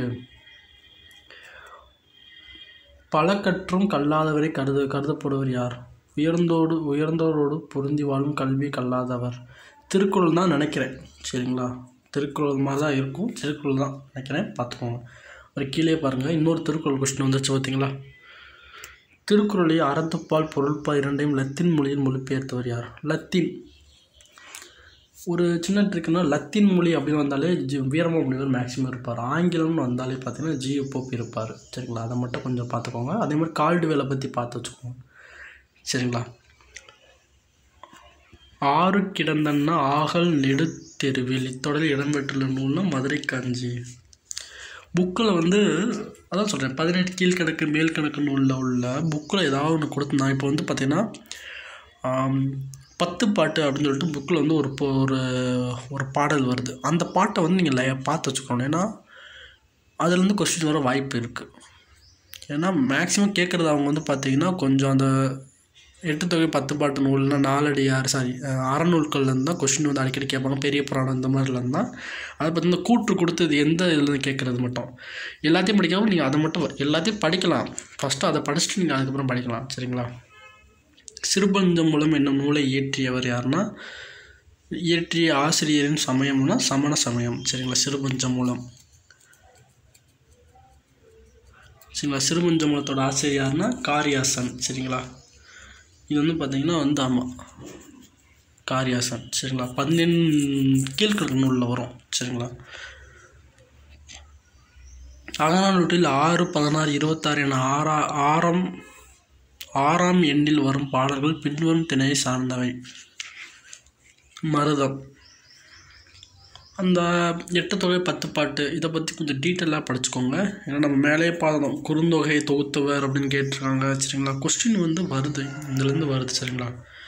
பல கற்றும் கல்லாதவரை கருத கருதப்படுவர் யார் உயர்ந்தோடு உயர்ந்தோரோடு பொருந்தி வாழும் கல்வி கல்லாதவர் திருக்குறள் தான் நினைக்கிறேன் சரிங்களா திருக்குறள் மாதிரி தான் இருக்கும் திருக்குறள் தான் நினைக்கிறேன் பார்த்துக்கோங்க ஒரு கீழே பாருங்கள் இன்னொரு திருக்குறள் கொஸ்டின் வந்துருச்சு பார்த்தீங்களா திருக்குறளை அறத்துப்பால் பொருள்பால் இரண்டையும் லத்தீன் மொழியில் மொழிபெயர்த்தவர் யார் லத்தீன் ஒரு சின்ன ட்ரிக்குன்னா லத்தீன் மொழி அப்படின்னு வந்தாலே ஜி வீரமா முனிவர் மேக்ஸிமம் இருப்பார் ஆங்கிலம்னு வந்தாலே பார்த்தீங்கன்னா ஜி போப் இருப்பார் சரிங்களா அதை மட்டும் கொஞ்சம் பார்த்துக்கோங்க அதே மாதிரி கால்டுவேலை பற்றி பார்த்து வச்சுக்கோங்க சரிங்களா ஆறு கிடந்தன்னா ஆகல் நெடுத்தெருவில் இத்தொடரில் இடம்பெற்றுள்ள நூல்னா மதுரை காஞ்சி புக்கில் வந்து அதான் சொல்கிறேன் பதினெட்டு கீழ்கணக்கு மேல் கணக்கு நூலில் உள்ள புக்கில் ஏதாவது ஒன்று கொடுத்துருந்தான் இப்போ வந்து பார்த்தீங்கன்னா ஆம், பத்து பாட்டு அப்படின்னு சொல்லிட்டு புக்கில் வந்து ஒரு பொ- ஒரு ஒரு பாடல் வருது அந்த பாட்டை வந்து நீங்கள் லைவ் பார்த்து வச்சுக்கணும் ஏன்னா அதுலேருந்து கொஸ்டின் வர வாய்ப்பு இருக்குது ஏன்னா மேக்ஸிமம் கேட்குறது அவங்க வந்து பார்த்தீங்கன்னா கொஞ்சம் அந்த எட்டு தொகை பத்து பாட்டு நூல்னா நாலடியார் சாரி அறநூல்கள்லேருந்து தான் கொஸ்டின் வந்து அடிக்கடி கேட்பாங்க பெரிய புராணம் இந்த மாதிரிலேருந்து தான் அதை பற்றி இந்த கூற்று கொடுத்து இது எந்த இதுலேருந்து கேட்குறது மட்டும் எல்லாத்தையும் படிக்காமல் நீங்கள் அதை மட்டும் எல்லாத்தையும் படிக்கலாம் ஃபஸ்ட்டு அதை படிச்சுட்டு நீங்கள் அதுக்கப்புறம் படிக்கலாம் சரிங்களா சிறுபஞ்சம் மூலம் என்னும் நூலை இயற்றியவர் யாருன்னா இயற்றிய ஆசிரியரின் சமயம்னா சமண சமயம் சரிங்களா சிறுபஞ்சம் மூலம் சரிங்களா சிறுபஞ்ச மூலத்தோட ஆசிரியர் யாருன்னா காரியாசன் சரிங்களா இது வந்து பார்த்தீங்கன்னா வந்து ஆமாம் காரியாசன் சரிங்களா பதினெண் கீழ்கணக்கு நூலில் வரும் சரிங்களா அகநானூற்றில் ஆறு பதினாறு இருபத்தாறு என ஆறா ஆறாம் ஆறாம் எண்ணில் வரும் பாடல்கள் பின்வரும் திணையை சார்ந்தவை மருதம் அந்த எட்டு தொகை பத்து பாட்டு இதை பற்றி கொஞ்சம் டீட்டெயிலாக படிச்சுக்கோங்க ஏன்னா நம்ம மேலேயே பார்த்தோம் குறுந்தொகை தொகுத்தவர் அப்படின்னு கேட்டிருக்காங்க சரிங்களா கொஸ்டின் வந்து வருது இதுலேருந்து வருது சரிங்களா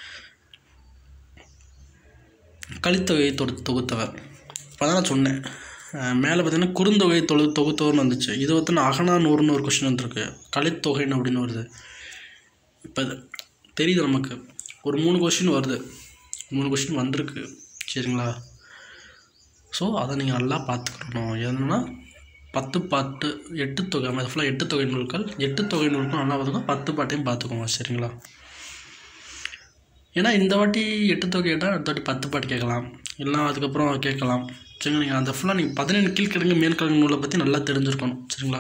கலித்தொகையை தொடு தொகுத்தவர் இப்போ தான் நான் சொன்னேன் அஹ் மேலே பார்த்தீங்கன்னா குறுந்தொகை தொழு தொகுத்தவர்னு வந்துச்சு இது வந்து நான் அகனானூர்னு ஒரு கொஸ்டின் வந்திருக்கு கலித்தொகைன்னு அப்படின்னு வருது இப்போ இது தெரியுது நமக்கு ஒரு மூணு கொஸ்டின் வருது மூணு கொஸ்டின் வந்திருக்கு சரிங்களா ஸோ அதை நீங்கள் நல்லா பார்த்துக்கணும் என்னென்னா பத்து பாட்டு எட்டு தொகை அது ஃபுல்லாக எட்டு தொகை நூல்கள் எட்டு தொகை நூல்கள் நல்லா பார்த்துக்கோங்க பத்து பாட்டையும் பார்த்துக்கோங்க சரிங்களா ஏன்னா இந்த வாட்டி எட்டு தொகை கேட்டால் அடுத்த வாட்டி பத்து பாட்டு கேட்கலாம் இல்லைனா அதுக்கப்புறம் கேட்கலாம் சரிங்களா நீங்கள் அந்த ஃபுல்லாக நீங்கள் பதினேழு கீழ்கிழங்கு மேல்கிழங்கு நூலை பற்றி நல்லா தெரிஞ்சிருக்கணும் சரிங்களா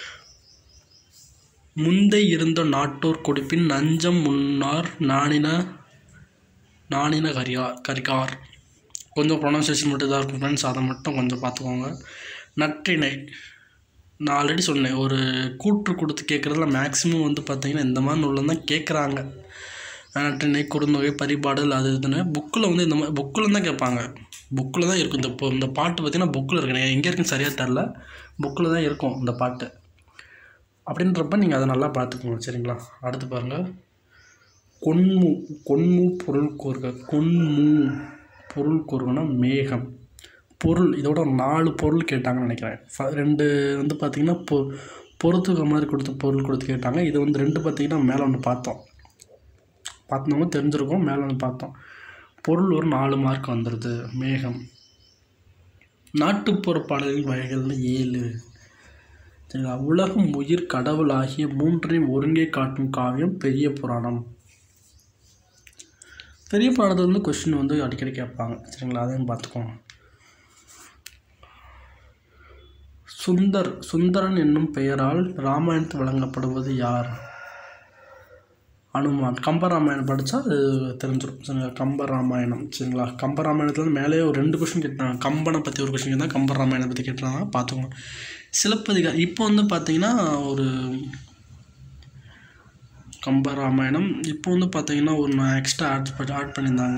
முந்தை இருந்த நாட்டோர் கொடுப்பின் நஞ்சம் முன்னார் நாணின நாணின கரியார் கரிகார் கொஞ்சம் ப்ரொனன்சியேஷன் மட்டும் இதாக இருக்கும் ஃப்ரெண்ட்ஸ் அதை மட்டும் கொஞ்சம் பார்த்துக்கோங்க நற்றிணை நான் ஆல்ரெடி சொன்னேன் ஒரு கூற்று கொடுத்து கேட்குறதுல மேக்ஸிமம் வந்து பார்த்தீங்கன்னா இந்த மாதிரி நூலில் தான் கேட்குறாங்க நற்றிணை குறுந்தொகை பரிபாடல் அது இதுன்னு புக்கில் வந்து இந்த மாதிரி புக்கில் தான் கேட்பாங்க புக்கில் தான் இருக்கும் இந்த இப்போ இந்த பாட்டு பார்த்தீங்கன்னா புக்கில் இருக்கு எங்கே இருக்குன்னு சரியாக தெரில புக்கில் தான் இருக்கும் இந்த பாட்டு அப்படின்றப்ப நீங்கள் அதை நல்லா பார்த்துக்கோங்க சரிங்களா அடுத்து பாருங்கள் கொன்மு கொன்மு பொருள் கூறுக கொன்மு பொருள் கூறுகனா மேகம் பொருள் இதோட ஒரு நாலு பொருள் கேட்டாங்கன்னு நினைக்கிறேன் ஃப ரெண்டு வந்து பார்த்திங்கன்னா பொ பொறுத்துக்க மாதிரி கொடுத்து பொருள் கொடுத்து கேட்டாங்க இது வந்து ரெண்டு பார்த்திங்கன்னா மேலே ஒன்று பார்த்தோம் பார்த்தவங்க தெரிஞ்சிருக்கோம் மேலே ஒன்று பார்த்தோம் பொருள் ஒரு நாலு மார்க் வந்துடுது மேகம் நாட்டுப்புற பாடல்கள் வகைகள்னு ஏழு சரிங்களா உலகம் உயிர் கடவுள் ஆகிய மூன்றையும் ஒருங்கே காட்டும் காவியம் பெரிய புராணம் பெரிய புராணத்தில் வந்து கொஸ்டின் வந்து அடிக்கடி கேட்பாங்க சரிங்களா அதையும் பார்த்துக்கோங்க சுந்தர் சுந்தரன் என்னும் பெயரால் ராமாயணத்தில் வழங்கப்படுவது யார் அனுமான் கம்பராமாயணம் படித்தா அது தெரிஞ்சிடும் சரிங்களா கம்பராமாயணம் சரிங்களா கம்பராமாயணத்தில் மேலே ஒரு ரெண்டு கொஸ்டின் கேட்டாங்க கம்பனை பற்றி ஒரு கொஸ்டின் கேட்டால் கம்பராமாயணம் பற்றி கேட்டாங்க பார்த்துக்கோங்க சிலப்பதிகாரம் இப்போ வந்து பார்த்தீங்கன்னா ஒரு கம்பராமாயணம் இப்போ வந்து பார்த்தீங்கன்னா ஒரு நான் எக்ஸ்ட்ரா ஆட் ஆட் பண்ணியிருந்தாங்க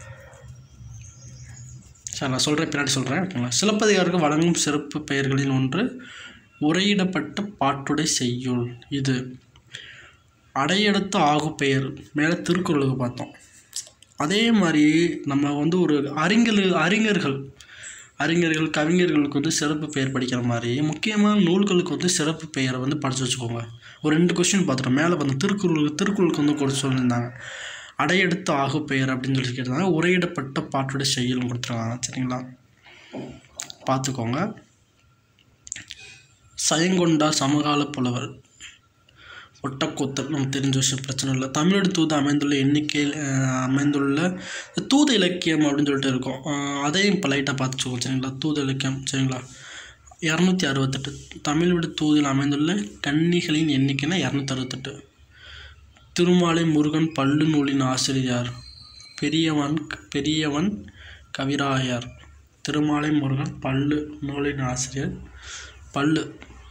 சரி நான் சொல்கிறேன் பின்னாடி சொல்கிறேன் ஓகேங்களா சிலப்பதிகாருக்கு வழங்கும் சிறப்பு பெயர்களில் ஒன்று உரையிடப்பட்ட பாட்டுடை செய்யுள் இது அடையெடுத்த ஆகு பெயர் மேலே திருக்குறளுக்கு பார்த்தோம் அதே மாதிரி நம்ம வந்து ஒரு அறிஞர்கள் அறிஞர்கள் அறிஞர்கள் கவிஞர்களுக்கு வந்து சிறப்பு பெயர் படிக்கிற மாதிரி முக்கியமான நூல்களுக்கு வந்து சிறப்பு பெயரை வந்து படித்து வச்சுக்கோங்க ஒரு ரெண்டு கொஸ்டின் பார்த்துட்டோம் மேலே வந்து திருக்குறள் திருக்குறளுக்கு வந்து கொடுத்து சொல்லியிருந்தாங்க அடையெடுத்து ஆகு பெயர் அப்படின்னு சொல்லி கேட்டிருந்தாங்க உரையிடப்பட்ட பாட்டுடைய செய்யலும் கொடுத்துருக்காங்க சரிங்களா பார்த்துக்கோங்க சயங்கொண்டார் சமகால புலவர் ஒட்டக்கூத்தர் நமக்கு தெரிஞ்ச விஷயம் பிரச்சனை இல்லை தமிழோட தூது அமைந்துள்ள எண்ணிக்கையில் அஹ், அமைந்துள்ள தூது இலக்கியம் அப்படின்னு சொல்லிட்டு இருக்கும் அஹ், அதையும் இப்போ லைட்டாக பார்த்துச்சுக்கோங்க சரிங்களா தூது இலக்கியம் சரிங்களா இரநூத்தி அறுபத்தெட்டு தமிழ் விடு தூதில் அமைந்துள்ள கன்னிகளின் எண்ணிக்கைனா இரநூத்தி அறுபத்தெட்டு திருமாலை முருகன் பல்லு நூலின் ஆசிரியர் பெரியவன் பெரியவன் கவிராயர் திருமாலை முருகன் பல்லு நூலின் ஆசிரியர் பல்லு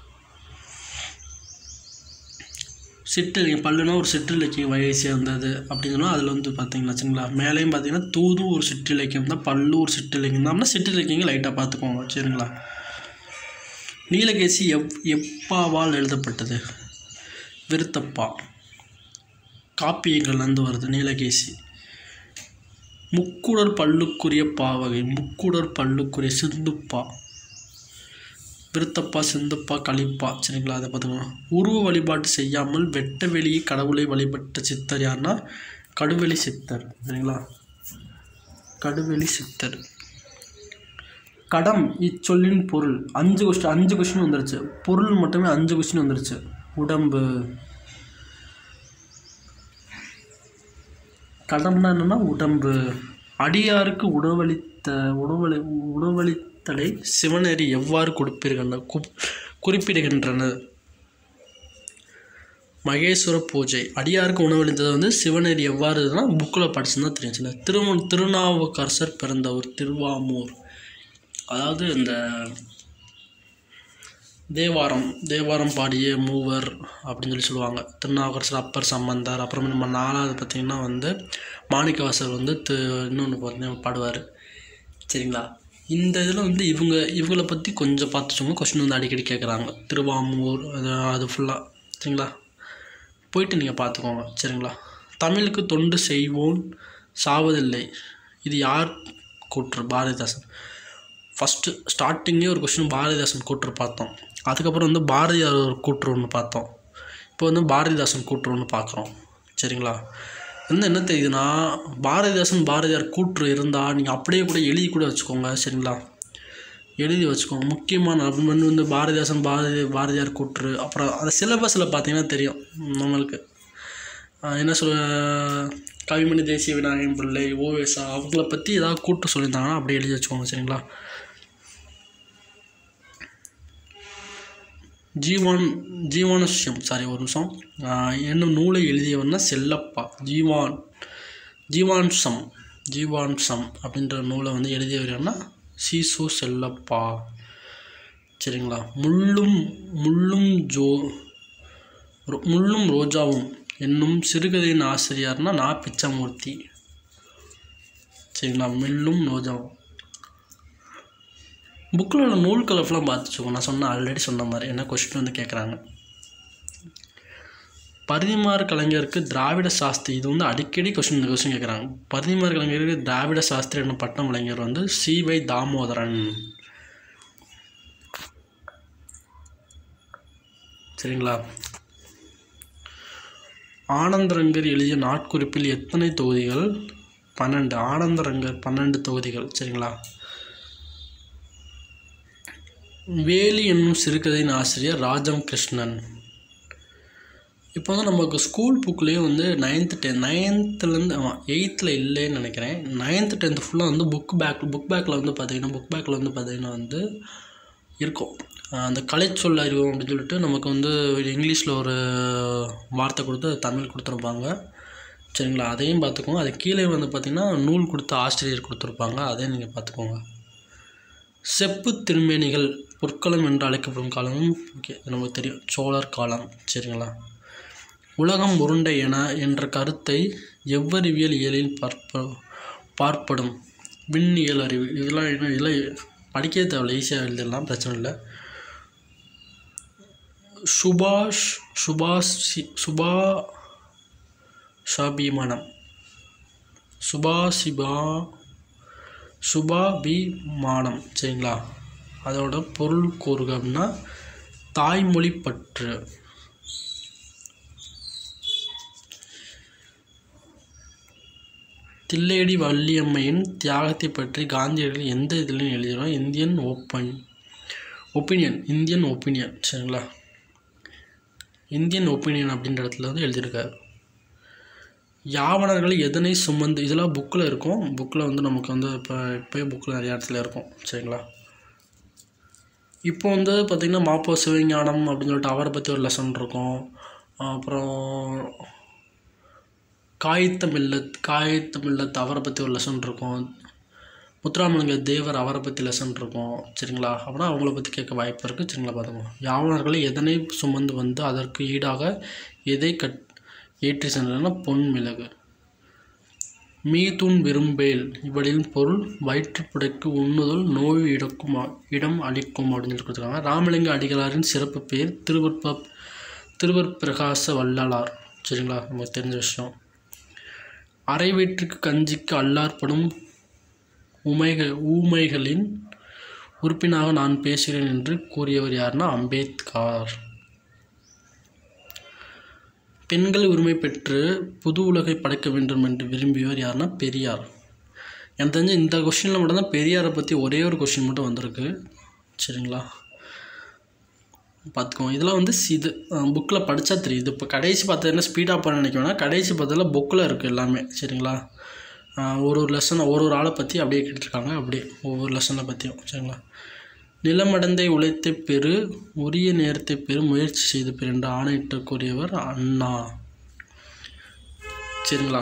சிற்றிலக்கியம் பல்லுனா ஒரு சிற்றிலக்கிய வகையை சேர்ந்தது அப்படின்னா அதில் வந்து பார்த்தீங்கன்னா வச்சுங்களா மேலேயும் பார்த்தீங்கன்னா தூதும் ஒரு சிற்றிலக்கியம் தான் பல்லு ஒரு சிற்றிலக்கியம் தான் சிற்றிலக்கியங்கள் லைட்டாக பார்த்துக்கோங்க சரிங்களா நீலகேசி எவ் எப்பாவால் எழுதப்பட்டது விருத்தப்பா காப்பியங்கள்லேருந்து வருது நீலகேசி முக்குடர் பல்லுக்குரிய பாவகை முக்குடர் பல்லுக்குரிய சிந்துப்பா விருத்தப்பா சிந்துப்பா களிப்பா சரிங்களா அதை பார்த்துக்கோங்க உருவ வழிபாட்டு செய்யாமல் வெட்ட வெளியே கடவுளை வழிபட்ட சித்தர் யாருன்னா கடுவெளி சித்தர் சரிங்களா கடுவெளி சித்தர் கடம் இச்சொல்லின் பொருள் அஞ்சு கொஸ்டின் அஞ்சு கொஸ்டின் வந்துருச்சு பொருள் மட்டுமே அஞ்சு கொஸ்டின் வந்துருச்சு உடம்பு கடம்னா என்னன்னா உடம்பு அடியாருக்கு உணவளித்த உணவளி உணவளித்தலை சிவனேரி எவ்வாறு கொடுப்பீர்கள் கு குறிப்பிடுகின்றன மகேஸ்வர பூஜை அடியாருக்கு உணவளித்தது வந்து சிவனேரி எவ்வாறு இதுனா புக்கில் படிச்சுதான் தெரியும் சில திரும திருநாவுக்கரசர் பிறந்த ஒரு திருவாமூர் அதாவது இந்த தேவாரம் தேவாரம் பாடிய மூவர் அப்படின்னு சொல்லி சொல்லுவாங்க திருநாவுக்கரசர் அப்பர் சம்பந்தர் அப்புறம் நம்ம நாலாவது பார்த்திங்கன்னா வந்து மாணிக்கவாசர் வந்து தி இன்னொன்று பார்த்தீங்கன்னா பாடுவார் சரிங்களா இந்த இதில் வந்து இவங்க இவங்கள பற்றி கொஞ்சம் பார்த்துச்சோங்க கொஸ்டின் வந்து அடிக்கடி கேட்குறாங்க திருவாமூர் அது அது ஃபுல்லாக சரிங்களா போயிட்டு நீங்கள் பார்த்துக்கோங்க சரிங்களா தமிழுக்கு தொண்டு செய்வோன் சாவதில்லை இது யார் கூற்று பாரதிதாசன் ஃபஸ்ட்டு ஸ்டார்டிங்கே ஒரு கொஸ்டின் பாரதிதாசன் கூற்று பார்த்தோம் அதுக்கப்புறம் வந்து பாரதியார் ஒரு கூற்று ஒன்று பார்த்தோம் இப்போ வந்து பாரதிதாசன் கூற்று ஒன்று பார்க்குறோம் சரிங்களா வந்து என்ன தெரியுதுன்னா பாரதிதாசன் பாரதியார் கூற்று இருந்தால் நீங்கள் அப்படியே கூட எழுதி கூட வச்சுக்கோங்க சரிங்களா எழுதி வச்சுக்கோங்க முக்கியமான அப்படின்னு வந்து பாரதிதாசன் பாரதி பாரதியார் கூற்று அப்புறம் அந்த சிலபஸில் பார்த்தீங்கன்னா தெரியும் நம்மளுக்கு ஆஹ் என்ன சொல்ல கவிமணி தேசிய விநாயகம் பிள்ளை ஓவேசா அவங்கள பற்றி ஏதாவது கூட்டு சொல்லியிருந்தாங்கன்னா அப்படியே எழுதி வச்சுக்கோங்க சரிங்களா ஜீவான் ஜீவானுஷ்யம் சாரி ஒரு நிமிஷம் ஆஹ் என்னும் நூலை எழுதியவர்னா செல்லப்பா ஜீவான் ஜீவான்சம் ஜீவான்சம் அப்படின்ற நூலை வந்து எழுதியவர் யாருன்னா சீசு செல்லப்பா சரிங்களா முள்ளும் முள்ளும் ஜோ ரோ- முள்ளும் ரோஜாவும் என்னும் சிறுகதையின் ஆசிரியர்னா நா பிச்சமூர்த்தி சரிங்களா முள்ளும் ரோஜாவும் புக்கில் உள்ள நூல்களை ஃபுல்லாக பார்த்துச்சுக்கோ நான் சொன்ன ஆல்ரெடி சொன்ன மாதிரி என்ன கொஸ்டின் வந்து கேட்குறாங்க பரிதிமார் கலைஞருக்கு திராவிட சாஸ்திரி இது வந்து அடிக்கடி கொஸ்டின் இந்த கொஸ்டின் கேட்குறாங்க பரிதிமார் கலைஞருக்கு திராவிட சாஸ்திரி என்னும் பட்டம் கலைஞர் வந்து சி வை தாமோதரன் சரிங்களா ஆனந்தரங்கர் எழுதிய நாட்குறிப்பில் எத்தனை தொகுதிகள் பன்னெண்டு ஆனந்தரங்கர் பன்னெண்டு தொகுதிகள் சரிங்களா வேலி என்னும் சிறுகதையின் ஆசிரியர் ராஜம் கிருஷ்ணன் இப்போ வந்து நமக்கு ஸ்கூல் புக்லேயே வந்து நைன்த்து டென் நைன்த்துலேருந்து ஆமாம் எயித்தில் இல்லைன்னு நினைக்கிறேன் நைன்த்து டென்த்து ஃபுல்லாக வந்து புக் பேக் புக் பேக்கில் வந்து பார்த்தீங்கன்னா புக் பேக்கில் வந்து பார்த்தீங்கன்னா வந்து இருக்கும் ஆஹ் அந்த கலைச்சொல் அறிவு அப்படின்னு சொல்லிட்டு நமக்கு வந்து இங்கிலீஷில் ஒரு வார்த்தை கொடுத்து அது தமிழ் கொடுத்துருப்பாங்க சரிங்களா அதையும் பார்த்துக்கோங்க அது கீழே வந்து பார்த்திங்கன்னா நூல் கொடுத்த ஆசிரியர் கொடுத்துருப்பாங்க அதையும் நீங்கள் பார்த்துக்கோங்க செப்பு திருமேனிகள் பொற்களம் என்று அழைக்கப்படும் காலமும் ஓகே இது நமக்கு தெரியும் சோழர் காலம் சரிங்களா உலகம் உருண்டை என என்ற கருத்தை எவ்வறிவியல் இயலில் பார்ப்ப பார்ப்படும் விண்ணியல் அறிவு இதெல்லாம் என்ன இதெல்லாம் படிக்கவே தேவையில்ல ஈஸியாக எழுதிடலாம் பிரச்சனை இல்லை சுபாஷ் சுபாஷ் சுபா ஷாபிமானம் சுபாஷிபா சுபாபிமானம் சரிங்களா அதோட பொருள் கூறுக அப்படின்னா தாய்மொழி பற்று தில்லேடி வள்ளியம்மையின் தியாகத்தை பற்றி காந்தியடிகள் எந்த இதிலையும் எழுதினோம் Indian open opinion Indian opinion சரிங்களா இந்தியன் ஒப்பீனியன் அப்படின்ற இடத்துல வந்து எழுதியிருக்காரு யாவனர்கள் எதனை சுமந்து இதெல்லாம் புக்கில் இருக்கும் புக்கில் வந்து நமக்கு வந்து இப்போ இப்போயே புக்கில் நிறைய இடத்துல இருக்கும் சரிங்களா இப்போ வந்து பார்த்திங்கன்னா மாப்போ சிவஞானம் அப்படின்னு சொல்லிட்டு அவரை பற்றி ஒரு லெசன் இருக்கும் அப்புறம் காய்த்த மில்லத் காய்த்த மில்லத் அவரை பற்றி ஒரு லெசன் இருக்கும் முத்துராமலிங்க தேவர் அவரை பற்றி லெசன் இருக்கும் சரிங்களா அப்படின்னா அவங்கள பற்றி கேட்க வாய்ப்பு இருக்குது சரிங்களா பார்த்துக்கோங்க யாவனர்களை எதனை சுமந்து வந்து அதற்கு ஈடாக எதை கட் ஏற்றி சென்றன பொன் மிளகு மீதூன் விரும்பேல் இவளின் பொருள் வயிற்றுப்புடைக்கு உண்ணுதல் நோய் இடக்கும் இடம் அளிக்கும் அப்படின்னு சொல்லி கொடுத்துருக்காங்க ராமலிங்க அடிகளாரின் சிறப்பு பேர் திருவற்ப திருவற்பிரகாச வள்ளலார் சரிங்களா நமக்கு தெரிஞ்ச விஷயம் அரை வயிற்றுக்கு கஞ்சிக்கு அல்லார்ப்படும் உமைக ஊமைகளின் உறுப்பினாக நான் பேசுகிறேன் என்று கூறியவர் யாருன்னா அம்பேத்கர் பெண்கள் உரிமை பெற்று புது உலகை படைக்க வேண்டும் என்று விரும்பியவர் யாருன்னா பெரியார் எனக்கு தெரிஞ்ச இந்த கொஷினில் மட்டும்தான் பெரியாரை பற்றி ஒரே ஒரு கொஷின் மட்டும் வந்திருக்கு சரிங்களா பார்த்துக்கோங்க இதெல்லாம் வந்து இது புக்கில் படித்தா தெரியுது இப்போ கடைசி பார்த்ததுன்னா ஸ்பீடாக பண்ண நினைக்கணும்னா கடைசி பார்த்ததில் புக்கில் இருக்குது எல்லாமே சரிங்களா ஆஹ் ஒரு ஒரு லெசன் ஒரு ஒரு ஆளை பற்றி அப்படியே கேட்டிருக்காங்க அப்படியே ஒவ்வொரு லெசனை பற்றியும் சரிங்களா நிலமடந்தை உழைத்த பெரு உரிய நேரத்தை பெரு முயற்சி செய்த பெரு என்று ஆணையிட்டு கூறியவர் அண்ணா சரிங்களா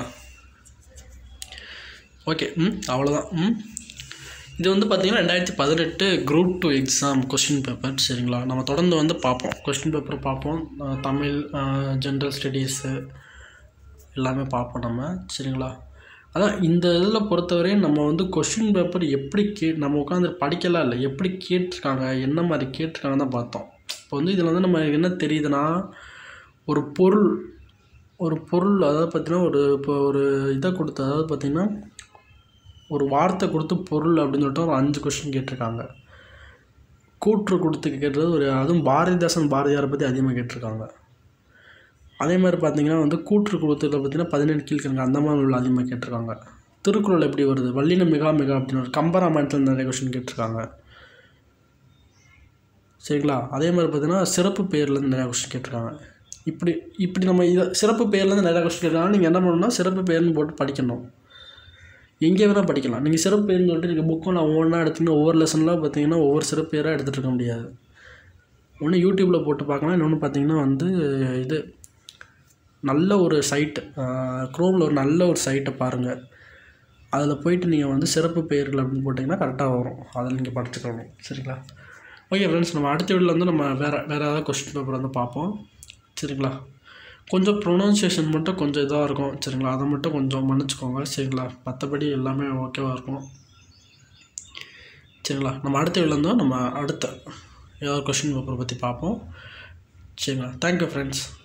ஓகே ம் அவ்வளோதான் ம் இது வந்து பார்த்திங்கன்னா ரெண்டாயிரத்தி பதினெட்டு group two exam question paper சரிங்களா நம்ம தொடர்ந்து வந்து பார்ப்போம் கொஸ்டின் பேப்பர் பார்ப்போம் அஹ் தமிழ் ஜென்ரல் ஸ்டடீஸு எல்லாமே பார்ப்போம் நம்ம சரிங்களா அதான் இந்த இதில் பொறுத்தவரையும் நம்ம வந்து கொஷின் பேப்பர் எப்படி கே நம்ம உட்காந்து படிக்கலாம் இல்லை எப்படி கேட்டிருக்காங்க என்ன மாதிரி கேட்டிருக்காங்க தான் பார்த்தோம் இப்போ வந்து இதில் வந்து நம்ம என்ன தெரியுதுன்னா ஒரு பொருள் ஒரு பொருள் அதாவது பார்த்தீங்கன்னா ஒரு இப்போ ஒரு இதை கொடுத்து அதாவது பார்த்திங்கன்னா ஒரு வார்த்தை கொடுத்து பொருள் அப்படின்னு சொல்லிட்டு ஒரு அஞ்சு கொஷின் கேட்டிருக்காங்க கூற்று கொடுத்து கேட்டது ஒரு அதுவும் பாரதிதாசன் பாரதியாரை பற்றி அதிகமாக கேட்டிருக்காங்க அதே மாதிரி பார்த்தீங்கன்னா வந்து கூற்று கொடுத்ததில் பார்த்தீங்கன்னா பதினேழு கீழ்கணக்கு அந்த மாதிரி உள்ள அதிகமாக கேட்டிருக்காங்க திருக்குறள் எப்படி வருது வள்ளின மிகா மிகா அப்படின்னு ஒரு கம்பராமாயணத்தில் நிறைய கொஷின் கேட்டிருக்காங்க சரிங்களா அதே மாதிரி பார்த்தீங்கன்னா சிறப்பு பெயர்லேருந்து நிறையா கொஸ்டின் கேட்டிருக்காங்க இப்படி இப்படி நம்ம இதை சிறப்பு பெயர்லேருந்து நிறையா கொஸ்டின் கேட்கலாம் நீங்கள் என்ன பண்ணணும்னா சிறப்பு பெயர்னு போட்டு படிக்கணும் எங்கே வேணால் படிக்கலாம் நீங்கள் சிறப்பு பெயர்னு சொல்லிட்டு நீங்கள் புக்கும் நான் ஒவ்வொன்றா எடுத்தீங்கன்னா ஒவ்வொரு லெசன்லாம் பார்த்தீங்கன்னா ஒவ்வொரு சிறப்பு பெயராக எடுத்துகிட்டு இருக்க முடியாது ஒன்று யூடியூப்பில் போட்டு பார்க்கலாம் இன்னொன்று பார்த்தீங்கன்னா வந்து இது நல்ல ஒரு சைட்டு க்ரோமில் ஒரு நல்ல ஒரு சைட்டை பாருங்கள் அதில் போயிட்டு நீங்கள் வந்து சிறப்பு பெயர்கள் அப்படின்னு போட்டிங்கன்னா கரெக்டாக வரும் அதில் நீங்கள் படிச்சுக்கணும் சரிங்களா ஓகே ஃப்ரெண்ட்ஸ் நம்ம அடுத்த வீடியோவில் வந்து நம்ம வேறு வேறு ஏதாவது கொஸ்டின் பேப்பர் வந்து பார்ப்போம் சரிங்களா கொஞ்சம் ப்ரொனவுன்சியேஷன் மட்டும் கொஞ்சம் இதாக இருக்கும் சரிங்களா அதை மட்டும் கொஞ்சம் மன்னிச்சுக்கோங்க சரிங்களா மற்றபடி எல்லாமே ஓகேவாக இருக்கும் சரிங்களா நம்ம அடுத்த வீடியோவில் வந்து நம்ம அடுத்த ஏதாவது கொஸ்டின் பேப்பரை பற்றி பார்ப்போம் சரிங்களா தேங்க்யூ ஃப்ரெண்ட்ஸ்